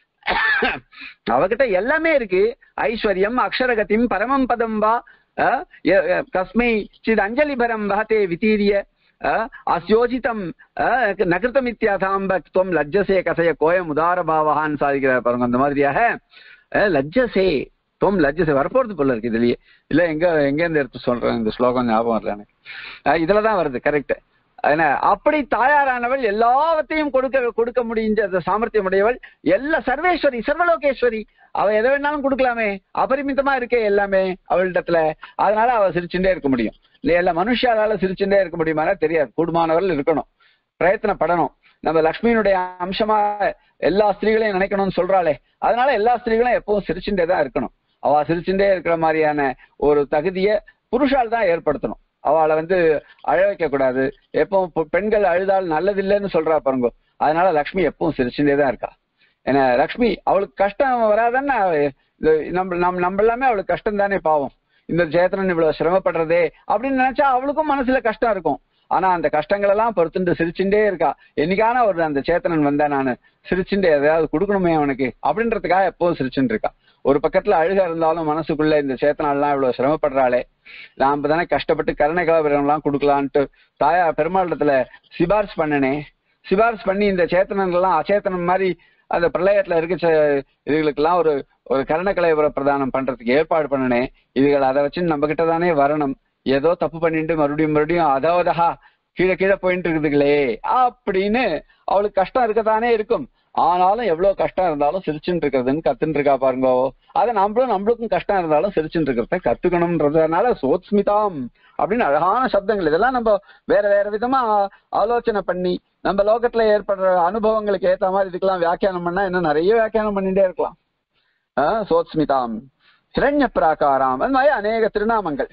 அவகிட்ட எல்லாமே இருக்கு ஐஸ்வர்யம் அக்ஷரகதிம் பரமம் பதம் வா அஹ், ய- ய- கஸ்மை சித் அஞ்சலி பரம் வஹதே விதீரிய அஹ், அஸ்யோஜிதம் அஹ், நகிருத்தம் இத்தியாசாம்ப துவம் லஜ்ஜசே கசய கோயம் உதார பாவகான்னு சாதிக்கிறார் பாருங்க அந்த மாதிரியாக அஹ், லஜ்ஜசே துவம் லஜ்ஜசே வரப்போறது போல இருக்கு இதுலயே இல்ல எங்க எங்க இருந்து எடுத்து சொல்றேன் இந்த ஸ்லோகம் ஞாபகம் வரல எனக்கு அஹ், இதுலதான் வருது கரெக்ட் என்ன அப்படி தாயாரானவள் எல்லாவற்றையும் கொடுக்க கொடுக்க முடிஞ்ச அந்த சாமர்த்தியம் உடையவள் எல்லா சர்வேஸ்வரி சர்வலோகேஸ்வரி அவ எதை வேணாலும் கொடுக்கலாமே அபரிமிதமா இருக்கே எல்லாமே அவளிடத்துல அதனால அவ சிரிச்சுட்டே இருக்க முடியும் இல்லையா எல்லா மனுஷாலால சிரிச்சுட்டே இருக்க முடியுமானா தெரியாது கூடுமானவர்கள் இருக்கணும் பிரயத்தனப்படணும் நம்ம லக்ஷ்மியினுடைய அம்சமா எல்லா ஸ்திரீகளையும் நினைக்கணும்னு சொல்றாளே அதனால எல்லா ஸ்திரீகளும் எப்பவும் சிரிச்சுட்டே தான் இருக்கணும் அவ சிரிச்சுட்டே இருக்கிற மாதிரியான ஒரு தகுதியை புருஷால் தான் ஏற்படுத்தணும் அவளை வந்து அழ வைக்க கூடாது எப்பவும் பெ- பெண்கள் அழுதால் நல்லதில்லைன்னு சொல்றா பாருங்க அதனால லக்ஷ்மி எப்பவும் சிரிச்சுட்டே தான் இருக்கா ஏன்னா லக்ஷ்மி அவளுக்கு கஷ்டம் வராதன்னா இது நம்ம நம்ம நம்ம எல்லாமே அவளுக்கு கஷ்டம் தானே பாவம் இந்த ஜெயத்திரன் இவ்வளவு சிரமப்படுறதே அப்படின்னு நினைச்சா அவளுக்கும் மனசுல கஷ்டம் இருக்கும் ஆனா அந்த கஷ்டங்கள் எல்லாம் பொறுத்துட்டு சிரிச்சுட்டே இருக்கா என்னைக்கான ஒரு அந்த சேத்தனன் வந்தா நானு சிரிச்சுட்டு எதையாவது கொடுக்கணுமே அவனுக்கு அப்படின்றதுக்காக எப்பவும் சிரிச்சுட்டு இருக்கா ஒரு பக்கத்துல அழுக இருந்தாலும் மனசுக்குள்ள இந்த சேத்தனாலாம் இவ்வளவு சிரமப்படுறாளே நாம தானே கஷ்டப்பட்டு கருணை கலாபுரம் எல்லாம் கொடுக்கலான்ட்டு தாயா பெருமாளிடத்துல சிபாரிசு பண்ணனே சிபாரிசு பண்ணி இந்த சேத்தனன் எல்லாம் அச்சேத்தனம் மாதிரி அந்த பிரளயத்துல இருக்க சே- இதுகளுக்கெல்லாம் ஒரு ஒரு கருண கலைபுர பிரதானம் பண்றதுக்கு ஏற்பாடு பண்ணனே இதுகள் அதை வச்சு நம்ம கிட்ட தானே வரணும் ஏதோ தப்பு பண்ணிட்டு மறுபடியும் மறுபடியும் அதோதஹா கீழே கீழே போயிட்டு இருக்குதுங்களே அப்படின்னு அவளுக்கு கஷ்டம் இருக்கத்தானே இருக்கும் ஆனாலும் எவ்வளவு கஷ்டம் இருந்தாலும் சிரிச்சுட்டு இருக்கிறதுன்னு கத்துட்டு இருக்கா பாருங்க அதை நம்மளும் நம்மளுக்கும் கஷ்டம் இருந்தாலும் சிரிச்சுட்டு இருக்கிறத கத்துக்கணும்ன்றதுனால சோத்ஸ்மிதாம் அப்படின்னு அழகான சப்தங்கள் இதெல்லாம் நம்ம வேற வேற விதமா ஆலோசனை பண்ணி நம்ம லோகத்துல ஏற்படுற அனுபவங்களுக்கு ஏத்த மாதிரி இதுக்கெல்லாம் வியாக்கியானம் பண்ணா இன்னும் நிறைய வியாக்கியானம் பண்ணிட்டே இருக்கலாம் ஆஹ் சோத்ஸ்மிதாம் ஹிரண்ய பிராகாராம் அந்த மாதிரி அநேக திருநாமங்கள்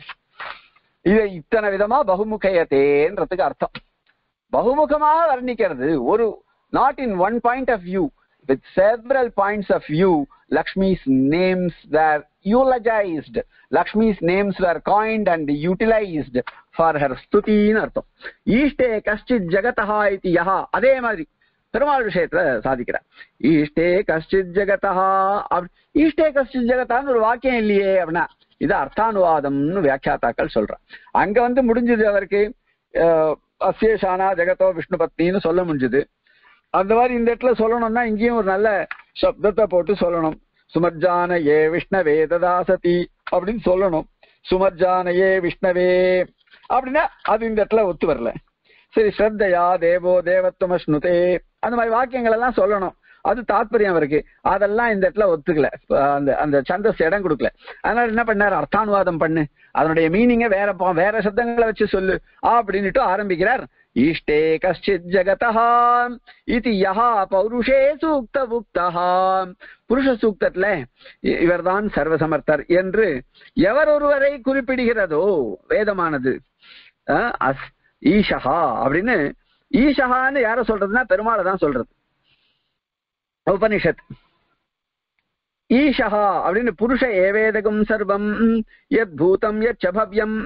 இதை இத்தனை விதமா பகுமுகையத்தேன்றதுக்கு அர்த்தம் பகுமுகமாக வர்ணிக்கிறது ஒரு not in one point of view with several points of view lakshmi's names were eulogized lakshmi's names were coined and utilized for her stuti ன்னு அர்த்தம் ஈஷ்டே கஷ்டித் ஜகதஹா இது யஹா அதே மாதிரி பெருமாள் விஷயத்துல சாதிக்கிறார் ஈஷ்டே கஷ்டித் ஜெகதா அப்படி ஈஷ்டே கஷ்டித் ஜெகதான்னு ஒரு வாக்கியம் இல்லையே அப்படின்னா இது அர்த்தானுவாதம்னு வியாக்கியாத்தாக்கள் சொல்றான் அங்க வந்து முடிஞ்சது அவருக்கு அஹ், அசேஷானா ஜெகதோ விஷ்ணு பத்னின்னு சொல்ல முடிஞ்சது அந்த மாதிரி இந்த இடத்துல சொல்லணும்னா இங்கேயும் ஒரு நல்ல சப்தத்தை போட்டு சொல்லணும் சுமர்ஜான ஏ விஷ்ணவே ததாசதி அப்படின்னு சொல்லணும் சுமர்ஜான ஏ விஷ்ணவே அப்படின்னா அது இந்த இடத்துல ஒத்து வரல சரி ஸ்ரத்தையா தேவோ தேவத்துவ ஸ்னுதே அந்த மாதிரி வாக்கியங்கள் எல்லாம் சொல்லணும் அது தாத்பரியம் அவருக்கு அதெல்லாம் இந்த இடத்துல ஒத்துக்கல அந்த அந்த சந்தஸ் இடம் கொடுக்கல அதனால என்ன பண்ணார் அர்த்தானுவாதம் பண்ணு அதனுடைய மீனிங்க வேற பா- வேற சப்தங்களை வச்சு சொல்லு அப்படின்னுட்டு ஆரம்பிக்கிறார் ஈஷ்டே கஷ்டித் ஜகதா இது யஹா பௌருஷே சூக்த புக்தஹா புருஷ சூக்தத்துல இ- இவர்தான் சர்வசமர்த்தர் என்று எவர் ஒருவரை குறிப்பிடுகிறதோ வேதமானது அஹ், அஸ் ஈஷஹா அப்படின்னு ஈஷஹான்னு யார சொல்றதுன்னா பெருமாளை தான் சொல்றது உபனிஷத் ஈஷஹா அப்படின்னு புருஷ ஏவேதகம் சர்வம் யத் பூதம் யத் சபவ்யம்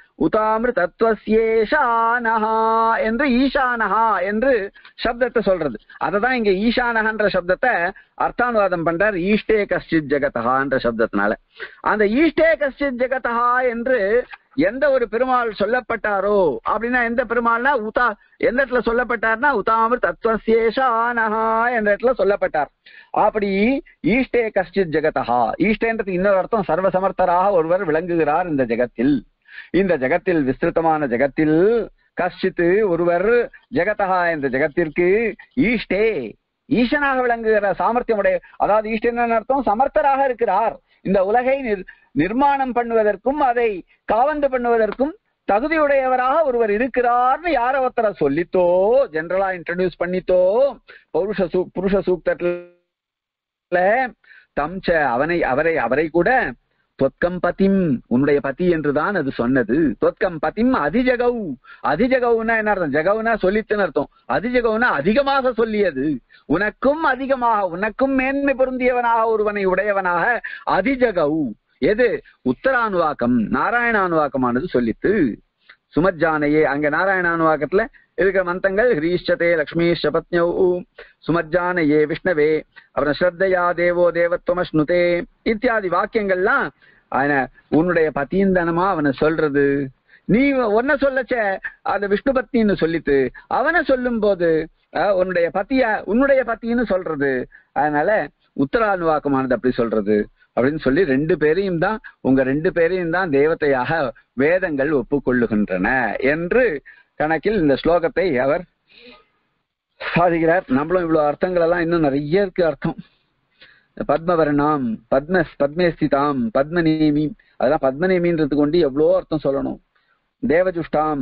உதாமிருதத்வஸ்யேஷானஹா என்று ஈஷானஹா என்று சப்தத்தை சொல்றது அததான் இங்க ஈஷானஹன்ற சப்தத்தை அர்த்தானுவாதம் பண்றார் ஈஷ்டே கஷ்டித் ஜெகதஹான்ற சப்தத்தினால அந்த ஈஷ்டே கஷ்டித் ஜெகதஹா என்று எந்த ஒரு பெருமாள் சொல்லப்பட்டாரோ அப்படின்னா எந்த பெருமாள்னா உதா எந்த இடத்துல சொல்லப்பட்டார்னா உதாமிர் தத்துவசேஷானஹா என்ற இடத்துல சொல்லப்பட்டார் அப்படி ஈஷ்டே கஷ்டித் ஜெகதஹா ஈஷ்டேன்றது இன்னொரு அர்த்தம் சர்வசமர்த்தராக ஒருவர் விளங்குகிறார் இந்த ஜெகத்தில் இந்த ஜெகத்தில் விஸ்திருத்தமான ஜெகத்தில் கஷ்டித்து ஒருவர் ஜெகதஹா என்ற ஜெகத்திற்கு ஈஷ்டே ஈசனாக விளங்குகிற சாமர்த்தியமுடைய அதாவது ஈஷ்டன் அர்த்தம் சமர்த்தராக இருக்கிறார் இந்த உலகை நிர் நிர்மாணம் பண்ணுவதற்கும் அதை காவந்து பண்ணுவதற்கும் தகுதியுடையவராக ஒருவர் இருக்கிறார்னு யார ஒருத்தர சொல்லித்தோ ஜெனரலா இன்ட்ரடியூஸ் பண்ணித்தோ பௌருஷ சூ புருஷ சூக்தத்துல தம்ச அவனை அவரை அவரை கூட தொத்கம் பதிம் உன்னுடைய பதி என்றுதான் அது சொன்னது தொத்கம் பதிம் அதிஜகவு அதிஜகவுனா என்ன அர்த்தம் ஜகவுனா சொல்லித்துன்னு அர்த்தம் அதிஜகவுனா அதிகமாக சொல்லியது உனக்கும் அதிகமாக உனக்கும் மேன்மை பொருந்தியவனாக ஒருவனை உடையவனாக அதிஜகவு எது உத்தரானுவாக்கம் நாராயணானுவாக்கமானது சொல்லித்து சுமஜானையே அங்க நாராயணானுவாக்கத்துல இருக்கிற மந்தங்கள் ஹ்ரீஷ்டதே லக்ஷ்மீஷ்ட பத்னௌ சுமஜானையே விஷ்ணவே அப்புறம் ஸ்ரத்தையா தேவோ தேவத்வமஸ்னுதே இத்தியாதி வாக்கியங்கள்லாம் அவன உன்னுடைய பத்தியந்தனமா அவனை சொல்றது நீ ஒன்ன சொல்லச்ச அது விஷ்ணு பத்னின்னு சொல்லித்து அவனை சொல்லும் போது அஹ், உன்னுடைய பத்திய உன்னுடைய பத்தின்னு சொல்றது அதனால உத்தரானுவாக்கமானது அப்படி சொல்றது அப்படின்னு சொல்லி ரெண்டு பேரையும் தான் உங்க ரெண்டு பேரையும் தான் தேவதையாக வேதங்கள் ஒப்புக்கொள்ளுகின்றன என்று கணக்கில் இந்த ஸ்லோகத்தை அவர் சாதிக்கிறார் நம்மளும் இவ்வளவு அர்த்தங்கள் எல்லாம் இன்னும் நிறைய இருக்கு அர்த்தம் பத்மவர்ணாம் பத்ம பத்மேஸ்திதாம் பத்மநேமி அதெல்லாம் பத்மநேமின்றதுக்கு கொண்டு எவ்வளோ அர்த்தம் சொல்லணும் தேவஜுஷ்டாம்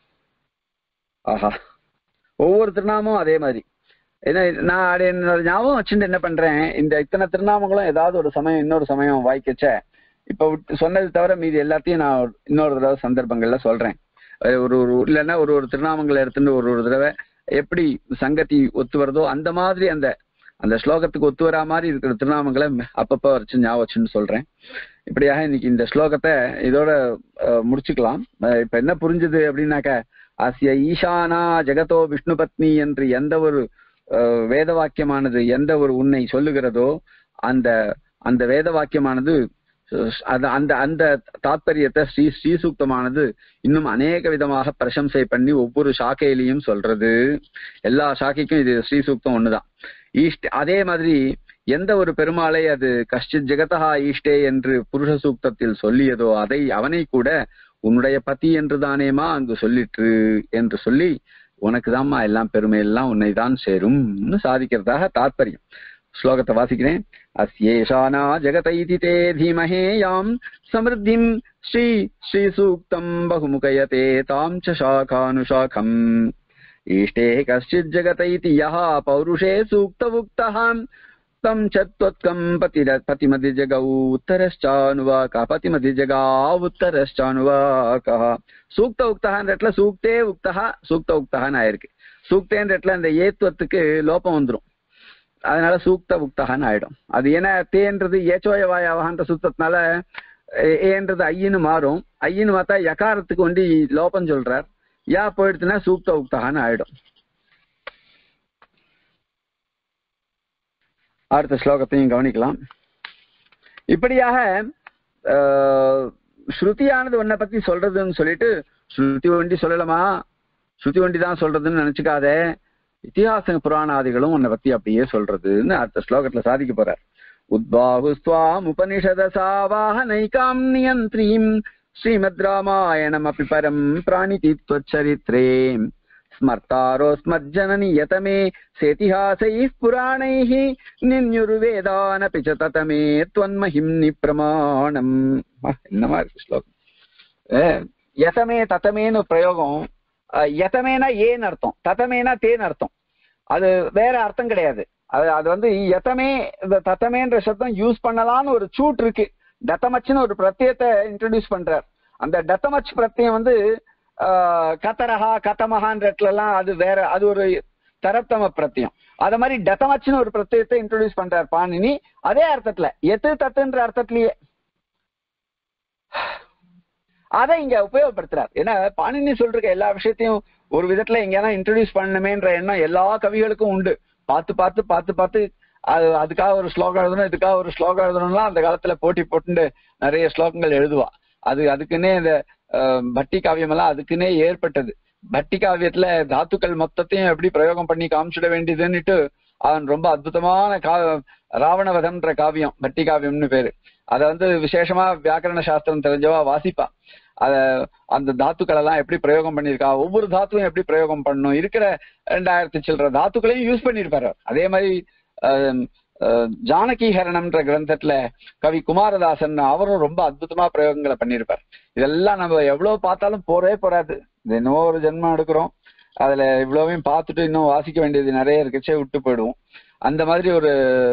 ஆஹா ஒவ்வொரு திருநாமும் அதே மாதிரி ஏன்னா நான் அது என்னோட ஞாபகம் வச்சுட்டு என்ன பண்றேன் இந்த இத்தனை திருநாமங்களும் ஏதாவது ஒரு சமயம் இன்னொரு சமயம் வாய்க்கச்ச இப்ப விட்டு- சொன்னது தவிர மீதி எல்லாத்தையும் நான் இன்னொரு தடவை சந்தர்ப்பங்கள்ல சொல்றேன் அஹ் ஒரு ஒரு இல்லைன்னா ஒரு ஒரு திருநாமங்களை எடுத்துட்டு ஒரு ஒரு தடவை எப்படி சங்கத்தி ஒத்து வருதோ அந்த மாதிரி அந்த அந்த ஸ்லோகத்துக்கு ஒத்து வரா மாதிரி இருக்கிற திருநாமங்களை அப்பப்ப வச்சு ஞாபகம் வச்சுன்னு சொல்றேன் இப்படியாக இன்னைக்கு இந்த ஸ்லோகத்தை இதோட அஹ், முடிச்சுக்கலாம் அஹ், இப்ப என்ன புரிஞ்சுது அப்படின்னாக்க அஸ்ய ஈசானா ஜெகதோ விஷ்ணு பத்னி என்று எந்த ஒரு அஹ், வேத வாக்கியமானது எந்த ஒரு உன்னை சொல்லுகிறதோ அந்த அந்த வேத வாக்கியமானது அஹ், அது அந்த அந்த தாத்பரியத்தை ஸ்ரீ ஸ்ரீசூக்தமானது இன்னும் அநேக விதமாக பிரசம்சை பண்ணி ஒவ்வொரு சாக்கையிலையும் சொல்றது எல்லா சாக்கைக்கும் இது ஸ்ரீசூக்தம் ஒண்ணுதான் ஈஷ்ட அதே மாதிரி எந்த ஒரு பெருமாளை அது கஷ்டித் ஜெகதஹா ஈஷ்டே என்று புருஷ சூக்தத்தில் சொல்லியதோ அதை அவனை கூட உன்னுடைய பதி என்று தானேமா அங்கு சொல்லிற்று என்று சொல்லி உனக்கு தான்மா எல்லாம் பெருமை எல்லாம் உன்னை தான் சேரும்னு சாதிக்கிறதாக தாத்பரியம் ஸ்லோகத்தை வாசிக்கிறேன் அஸ்யேஷானா ஜெகத இதி தே தீமஹே யாம் சமிருத்திம் ஸ்ரீ ஸ்ரீ சூக்தம் பகுமுகயதே தாம் ச சாகானுசாகம் ईष्टे कश्चित् जगत इति यः पौरुषे सूक्तवुक्तः तं च त्वत्कं पतिर पतिमधिजगौ उत्तरश्चानुवाकः पतिमधिजगा उत्तरश्चानुवाकः சூக்த உக்தகான்ற இடத்துல சூக்தே உக்தகா சூக்த உக்தகான்னு ஆயிருக்கு சூக்தேன்ற இடத்துல அந்த ஏத்துவத்துக்கு லோபம் வந்துரும் அதனால சூக்த உக்தகான்னு ஆயிடும் அது ஏன்னா தேன்றது ஏச்சோய வாயாவகான்ற சூத்தத்தினால ஏ- ஏன்றது ஐயின்னு மாறும் ஐயின்னு மாத்தா யகாரத்துக்கு ஒண்டி லோபம் சொல்றார் யா போயிடுச்சுன்னா சூக்த உக்தகான்னு ஆயிடும் அடுத்த ஸ்லோகத்தையும் கவனிக்கலாம் இப்படியாக ஆஹ், ஸ்ருதியானது உன்னை பத்தி சொல்றதுன்னு சொல்லிட்டு ஸ்ருதி ஒண்டி சொல்லலாமா ஸ்ருதி ஒண்டி தான் சொல்றதுன்னு நினைச்சுக்காத இத்திஹாச புராணாதிகளும் உன்னை பத்தி அப்படியே சொல்றதுன்னு அடுத்த ஸ்லோகத்துல சாதிக்க போறார் உத்பாகுஸ்துவாம் உபனிஷதசாவாஹனைகாம் நியந்திரீம் ஸ்ரீமத் ராமாயணம் அப்படி பரம் பிராணிதித்வச்சரித்ரே ஸ்மர்த்தாரோஸ்மஜ்ஜனனி யதமே சேதிஹாசைः புராணைः நின்யுர்வேதானபி ச ததமே त्वन्महिम्नि பிரமாணம் என்னமா இருக்கு ஸ்லோகம் அஹ், யதமே ததமேன்னு பிரயோகம் அஹ், யதமேனா ஏன்னு அர்த்தம் ததமேனா தேன்னு அர்த்தம் அது வேற அர்த்தம் கிடையாது அது அது வந்து யதமே இந்த தத்தமேன்ற சப்தம் யூஸ் பண்ணலாம்னு ஒரு சூட் இருக்கு டத்தமச்சுன்னு ஒரு பிரத்யத்தை இன்ட்ரடியூஸ் பண்றார் அந்த டத்தமச் பிரத்யம் வந்து ஆஹ், கதரஹா கதமஹான்ற இடத்துல எல்லாம் அது வேற அது ஒரு தரத்தம பிரத்யம் அத மாதிரி டத்தமச்சுன்னு ஒரு பிரத்யத்தை இன்ட்ரடியூஸ் பண்றார் பாணினி அதே அர்த்தத்துல எத்து தத்துன்ற அர்த்தத்திலேயே அதை இங்க உபயோகப்படுத்துறார் ஏன்னா பாணினி சொல்ற எல்லா விஷயத்தையும் ஒரு விதத்துல எங்கேனா இன்ட்ரடியூஸ் பண்ணணுமேன்ற எண்ணம் எல்லா கவிகளுக்கும் உண்டு பார்த்து பார்த்து பார்த்து பார்த்து அது அதுக்காக ஒரு ஸ்லோகம் எழுதணும் இதுக்காக ஒரு ஸ்லோகம் எழுதணும்லாம் அந்த காலத்துல போட்டி போட்டு நிறைய ஸ்லோகங்கள் எழுதுவா அது அதுக்குன்னே இந்த அஹ், பட்டி காவியம் எல்லாம் அதுக்குன்னே ஏற்பட்டது பட்டி காவியத்துல தாத்துக்கள் மொத்தத்தையும் எப்படி பிரயோகம் பண்ணி காமிச்சிட வேண்டியதுன்னுட்டு அவன் ரொம்ப அற்புதமான கா ராவணவதம்ன்ற காவியம் பட்டி காவியம்னு பேரு அத வந்து விசேஷமா வியாக்கரண சாஸ்திரம் தெரிஞ்சவா வாசிப்பா அத அந்த தாத்துக்கள் எல்லாம் எப்படி பிரயோகம் பண்ணியிருக்கா ஒவ்வொரு தாத்துவும் எப்படி பிரயோகம் பண்ணணும் இருக்கிற ரெண்டாயிரத்தி சில்லற தாத்துக்களையும் யூஸ் பண்ணியிருப்பாரு அவர். அதே மாதிரி அஹ், அஹ், ஜானகீகரணம்ன்ற கிரந்தத்துல கவி குமாரதாசன் அவரும் ரொம்ப அற்புதமா பிரயோகங்களை பண்ணியிருப்பார் இதெல்லாம் நம்ம எவ்வளவு பார்த்தாலும் போறே போறாது இது இன்னும் ஒரு ஜென்மம் எடுக்கிறோம் அதுல இவ்வளவையும் பார்த்துட்டு இன்னும் வாசிக்க வேண்டியது நிறைய இருக்குச்சே விட்டு போயிடுவோம் அந்த மாதிரி ஒரு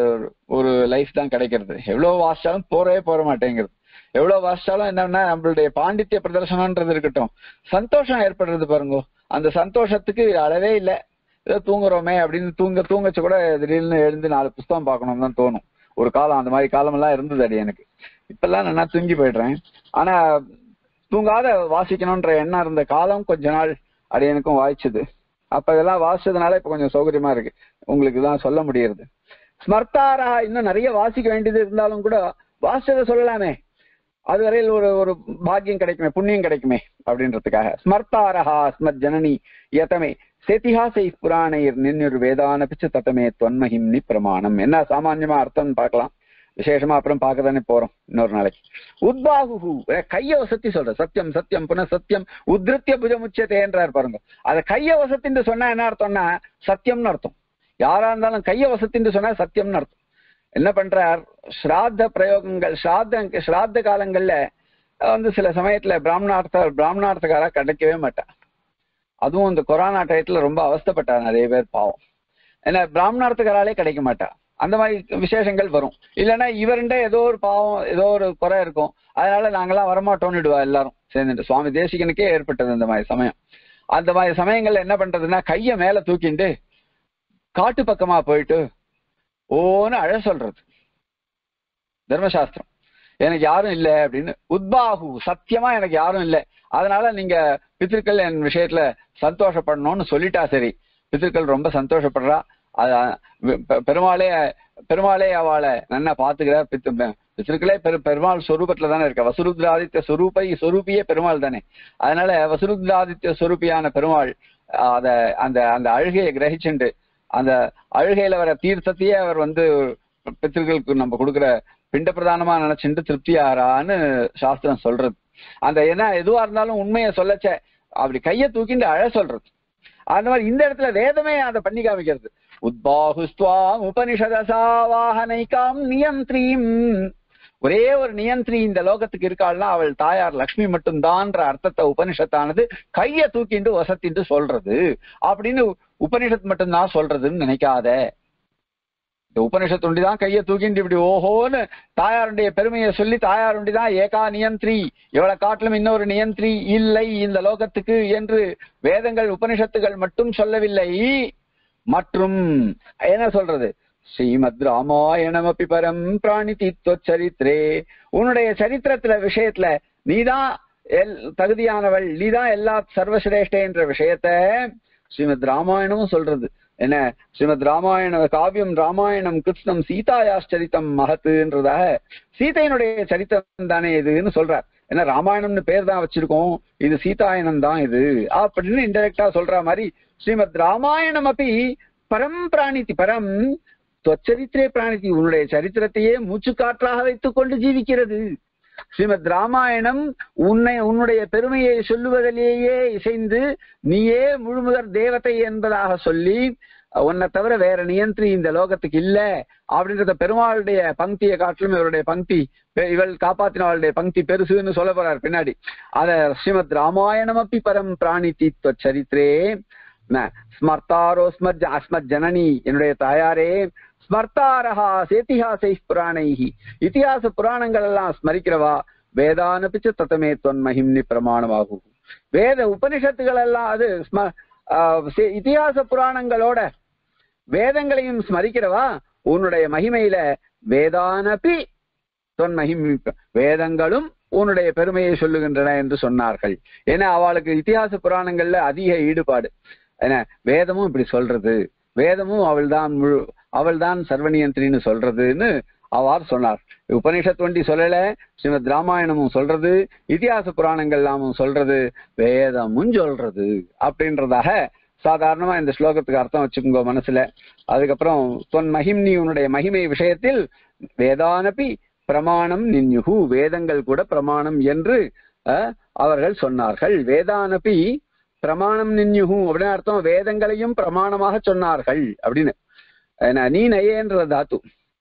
ஒரு லைஃப் தான் கிடைக்கிறது எவ்வளவு வாசிச்சாலும் போறவே போற மாட்டேங்கிறது எவ்வளவு வாசிச்சாலும் என்னன்னா நம்மளுடைய பாண்டித்ய பிரதர்சனம்ன்றது இருக்கட்டும் சந்தோஷம் ஏற்படுறது பாருங்க அந்த சந்தோஷத்துக்கு அளவே இல்லை ஏதோ தூங்குறோமே அப்படின்னு தூங்க தூங்கச்சு கூட திடீர்னு எழுந்து நாலு புஸ்தகம் பார்க்கணும்னு தான் தோணும் ஒரு காலம் அந்த மாதிரி காலம் எல்லாம் இருந்தது அடி எனக்கு இப்பெல்லாம் நான் தூங்கி போயிடுறேன் ஆனா தூங்காத வாசிக்கணும்ன்ற எண்ணம் இருந்த காலம் கொஞ்ச நாள் அடி எனக்கும் வாய்ச்சது அப்ப இதெல்லாம் வாசிச்சதுனால இப்ப கொஞ்சம் சௌகரியமா இருக்கு உங்களுக்கு தான் சொல்ல முடியறது ஸ்மர்த்தாரா இன்னும் நிறைய வாசிக்க வேண்டியது இருந்தாலும் கூட வாசிச்சதை சொல்லலாமே அது வரையில் ஒரு ஒரு பாக்கியம் கிடைக்குமே புண்ணியம் கிடைக்குமே அப்படின்றதுக்காக ஸ்மர்த்தாரஹா ஸ்மத் ஜனனி யதமே சேத்திஹாசை புராணைர் நின்னுர் வேதான பிச்சு தத்தமே தொன்மஹிம்னி பிரமாணம் என்ன சாமான்யமா அர்த்தம் பார்க்கலாம் விசேஷமா அப்புறம் பார்க்க தானே போறோம் இன்னொரு நாளைக்கு உத்பாகு கைய வசத்தி சொல்ற சத்தியம் சத்தியம் புன சத்தியம் உத்ருத்திய புஜமுச்சதேன்றார் பாருங்க அத கைய வசத்தின்னு சொன்னா என்ன அர்த்தம்னா சத்தியம்னு அர்த்தம் யாரா இருந்தாலும் கைய வசத்தின்னு சொன்னா சத்தியம்னு அர்த்தம் என்ன பண்றார் ஸ்ராத்த பிரயோகங்கள் ஸ்ராத்த ஸ்ராத்த காலங்கள்ல வந்து சில சமயத்துல பிராமணார்த்த பிராமணார்த்தக்காரா கிடைக்கவே மாட்டா அதுவும் இந்த கொரோனா டயத்துல ரொம்ப அவஸ்தைப்பட்டா நிறைய பேர் பாவம் ஏன்னா பிராமணார்த்தக்காராலே கிடைக்க மாட்டா அந்த மாதிரி விசேஷங்கள் வரும் இல்லைன்னா இவருண்ட ஏதோ ஒரு பாவம் ஏதோ ஒரு குறை இருக்கும் அதனால நாங்கெல்லாம் வரமாட்டோம்னுடுவா எல்லாரும் சேர்ந்துட்டு சுவாமி தேசிகனுக்கே ஏற்பட்டது இந்த மாதிரி சமயம் அந்த மாதிரி சமயங்கள்ல என்ன பண்றதுன்னா கைய மேல தூக்கிண்டு காட்டு பக்கமா போயிட்டு ஓன்னு அழ சொல்றது தர்மசாஸ்திரம் எனக்கு யாரும் இல்லை அப்படின்னு உத்பாகு சத்தியமா எனக்கு யாரும் இல்லை அதனால நீங்க பித்திருக்கள் என் விஷயத்துல சந்தோஷப்படணும்னு சொல்லிட்டா சரி பித்திருக்கள் ரொம்ப சந்தோஷப்படுறா அது பெ- பெருமாளே பெருமாளே அவளை நன்னா பாத்துக்கிறார் பித்து பித்திருக்களே பெரு பெருமாள் சொரூபத்துல தானே இருக்க வசுருத்ராதித்ய சொரூபை சொரூபியே பெருமாள் தானே அதனால வசுருத்ராதித்ய சொரூபியான பெருமாள் அத அந்த அந்த அழுகையை கிரகிச்சுண்டு அந்த அழுகையில வர தீர்த்தத்தையே அவர் வந்து பித்திருக்களுக்கு நம்ம கொடுக்குற பிண்ட பிரதானமா நினைச்சுட்டு திருப்தி ஆறான்னு சாஸ்திரம் சொல்றது அந்த என்ன எதுவா இருந்தாலும் உண்மையை சொல்லச்ச அப்படி கைய தூக்கிட்டு அழ சொல்றது அந்த மாதிரி இந்த இடத்துல வேதமே அதை பண்ணி காமிக்கிறது உத்பாகுஸ்துவாம் உபனிஷதசாவாகனைக்காம் நியந்திரீம் ஒரே ஒரு நியந்திரி இந்த லோகத்துக்கு இருக்காள்னா அவள் தாயார் லக்ஷ்மி மட்டும்தான்ற அர்த்தத்தை உபனிஷத்தானது கைய தூக்கிண்டு வசத்திட்டு சொல்றது அப்படின்னு உபனிஷத் மட்டும்தான் சொல்றதுன்னு நினைக்காத இந்த உபனிஷத்து ஒண்டிதான் கையை தூக்கிட்டு இப்படி ஓஹோன்னு தாயாருடைய பெருமையை சொல்லி தாயார் ஒண்டிதான் ஏகா நியந்திரி இவளை காட்டிலும் இன்னொரு நியந்திரி இல்லை இந்த லோகத்துக்கு என்று வேதங்கள் உபனிஷத்துகள் மட்டும் சொல்லவில்லை மற்றும் என்ன சொல்றது ஸ்ரீமத் ராமாயணம் அப்படி பரம் பிராணி சரித்திரே உன்னுடைய சரித்திரத்துல விஷயத்துல நீதான் எல் தகுதியானவள் நீதான் எல்லா சர்வசிரேஷ்ட என்ற விஷயத்த ஸ்ரீமத் ராமாயணமும் சொல்றது என்ன ஸ்ரீமத் ராமாயண காவியம் ராமாயணம் கிருஷ்ணம் சீதாயாச்சரித்தம் மகத்துன்றதாக சீதையினுடைய சரித்திரம் தானே இதுன்னு சொல்றார் ஏன்னா ராமாயணம்னு பேர் தான் வச்சிருக்கோம் இது சீதாயனம் தான் இது அப்படின்னு இன்டெரக்டா சொல்ற மாதிரி ஸ்ரீமத் ராமாயணம் அப்படி பரம் பிராணிதி பரம் தொச்சரித்திரே பிராணிதி உன்னுடைய சரித்திரத்தையே மூச்சுக்காற்றாக வைத்துக் கொண்டு ஜீவிக்கிறது ஸ்ரீமத் ராமாயணம் உன்னை உன்னுடைய பெருமையை சொல்லுவதிலேயே இசைந்து நீயே முழுமுதற் தேவதை என்பதாக சொல்லி உன்னை தவிர வேற நியந்திரி இந்த லோகத்துக்கு இல்ல அப்படின்றத பெருமாளுடைய பங்கியை காட்டிலும் இவருடைய பங்கி இவள் காப்பாத்தினவளுடைய பங்கி பெருசுன்னு சொல்ல போறார் பின்னாடி அத ஸ்ரீமத் ராமாயணம் அப்படி பரம் பிராணி தீத்வ சரித்திரே ஸ்மர்த்தாரோ ஸ்மத் அஸ்மத் ஜனனி என்னுடைய தாயாரே ஸ்மர்த்தாரஹா சேத்திஹாசை புராணைஹி இத்திஹாச புராணங்கள் எல்லாம் ஸ்மரிக்கிறவா வேதானபிச்ச தத்தமே தொன் மகிம்னி பிரமாணமாகும் வேத உபனிஷத்துகள் எல்லாம் அது இத்திஹாச புராணங்களோட வேதங்களையும் ஸ்மரிக்கிறவா உன்னுடைய மகிமையில வேதானபி தொன் மகிமி வேதங்களும் உன்னுடைய பெருமையை சொல்லுகின்றன என்று சொன்னார்கள் ஏன்னா அவளுக்கு இத்திஹாச புராணங்கள்ல அதிக ஈடுபாடு என்ன வேதமும் இப்படி சொல்றது வேதமும் அவள் தான் முழு அவள் தான் சர்வனியந்திரின்னு சொல்றதுன்னு அவ்வாறு சொன்னார் உபனிஷத் வண்டி சொல்லல ஸ்ரீமத் ராமாயணமும் சொல்றது இதிகாச புராணங்கள் எல்லாமும் சொல்றது வேதமும் சொல்றது அப்படின்றதாக சாதாரணமா இந்த ஸ்லோகத்துக்கு அர்த்தம் வச்சுக்கோங்க மனசுல அதுக்கப்புறம் தொன் மகிம்னி உன்னுடைய மகிமை விஷயத்தில் வேதானபி பிரமாணம் நின்யுகு வேதங்கள் கூட பிரமாணம் என்று அவர்கள் சொன்னார்கள் வேதானபி பிரமாணம் நின்யுகு அப்படின்னு அர்த்தம் வேதங்களையும் பிரமாணமாக சொன்னார்கள் அப்படின்னு நீ நயேன்ற தாத்து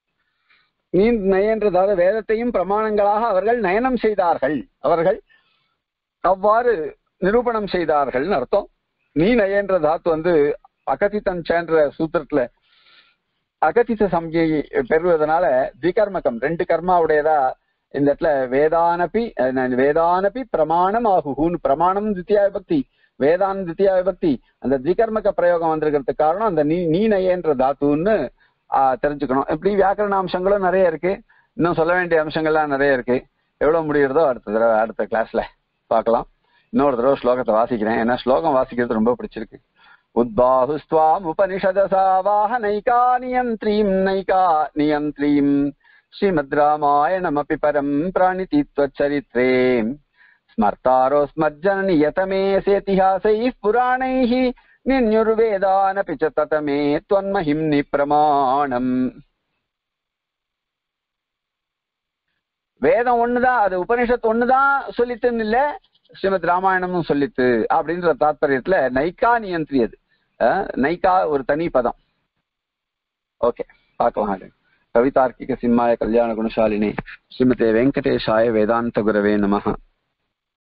நீ நயன்ற தாது வேதத்தையும் பிரமாணங்களாக அவர்கள் நயனம் செய்தார்கள் அவர்கள் அவ்வாறு நிரூபணம் செய்தார்கள்னு அர்த்தம் நீ நயன்ற தாத்து வந்து அகதித்தன் சேன்ற சூத்திரத்துல அகதித்த சம்யை பெறுவதனால திகர்மகம் ரெண்டு கர்மாவுடையதா இந்த இடத்துல வேதானபி வேதானபி பிரமாணம் ஆகுன்னு பிரமாணம் தித்தியா விபக்தி வேதான தித்தியா விபக்தி அந்த திகர்மக பிரயோகம் வந்திருக்கிறதுக்கு காரணம் அந்த நீ நீ நயன்ற தாத்துன்னு தெரிஞ்சுக்கணும் இப்படி வியாக்கரண அம்சங்களும் நிறைய இருக்கு இன்னும் சொல்ல வேண்டிய அம்சங்கள்லாம் நிறைய இருக்கு எவ்வளவு முடிகிறதோ அடுத்த தடவை அடுத்த கிளாஸ்ல பார்க்கலாம் இன்னொரு தடவை ஸ்லோகத்தை வாசிக்கிறேன் ஏன்னா ஸ்லோகம் வாசிக்கிறது ரொம்ப பிடிச்சிருக்கு உத்பாஹுஸ்துவாம் உபனிஷதசாவாஹ நைகா நியந்திரீம் நைகா நியந்திரீம் ஸ்ரீமத் ராமாயணமபி பரம் பிராணிதித்வச்சரித்ரே ஸ்மர்த்தாரோ ஸ்மர்ஜனனி யதமே சேத்திஹாசைः புராணைः நின்யுர்வேதானபி ச ததமே त्वन्महिम्नि பிரமாணம் வேதம் ஒண்ணுதான் அது உபனிஷத் ஒண்ணுதான் சொல்லித்துன்னு இல்ல ஸ்ரீமத் ராமாயணமும் சொல்லித்து அப்படின்ற தாத்பரியத்துல நைக்கா நியந்திரியது நைக்கா ஒரு தனி பதம் ஓகே பார்க்கலாம் அது கவிதார்க்கிக சிம்மாய கல்யாண குணசாலினி ஸ்ரீமதே வெங்கடேஷாய வேதாந்த குரவே நமஹ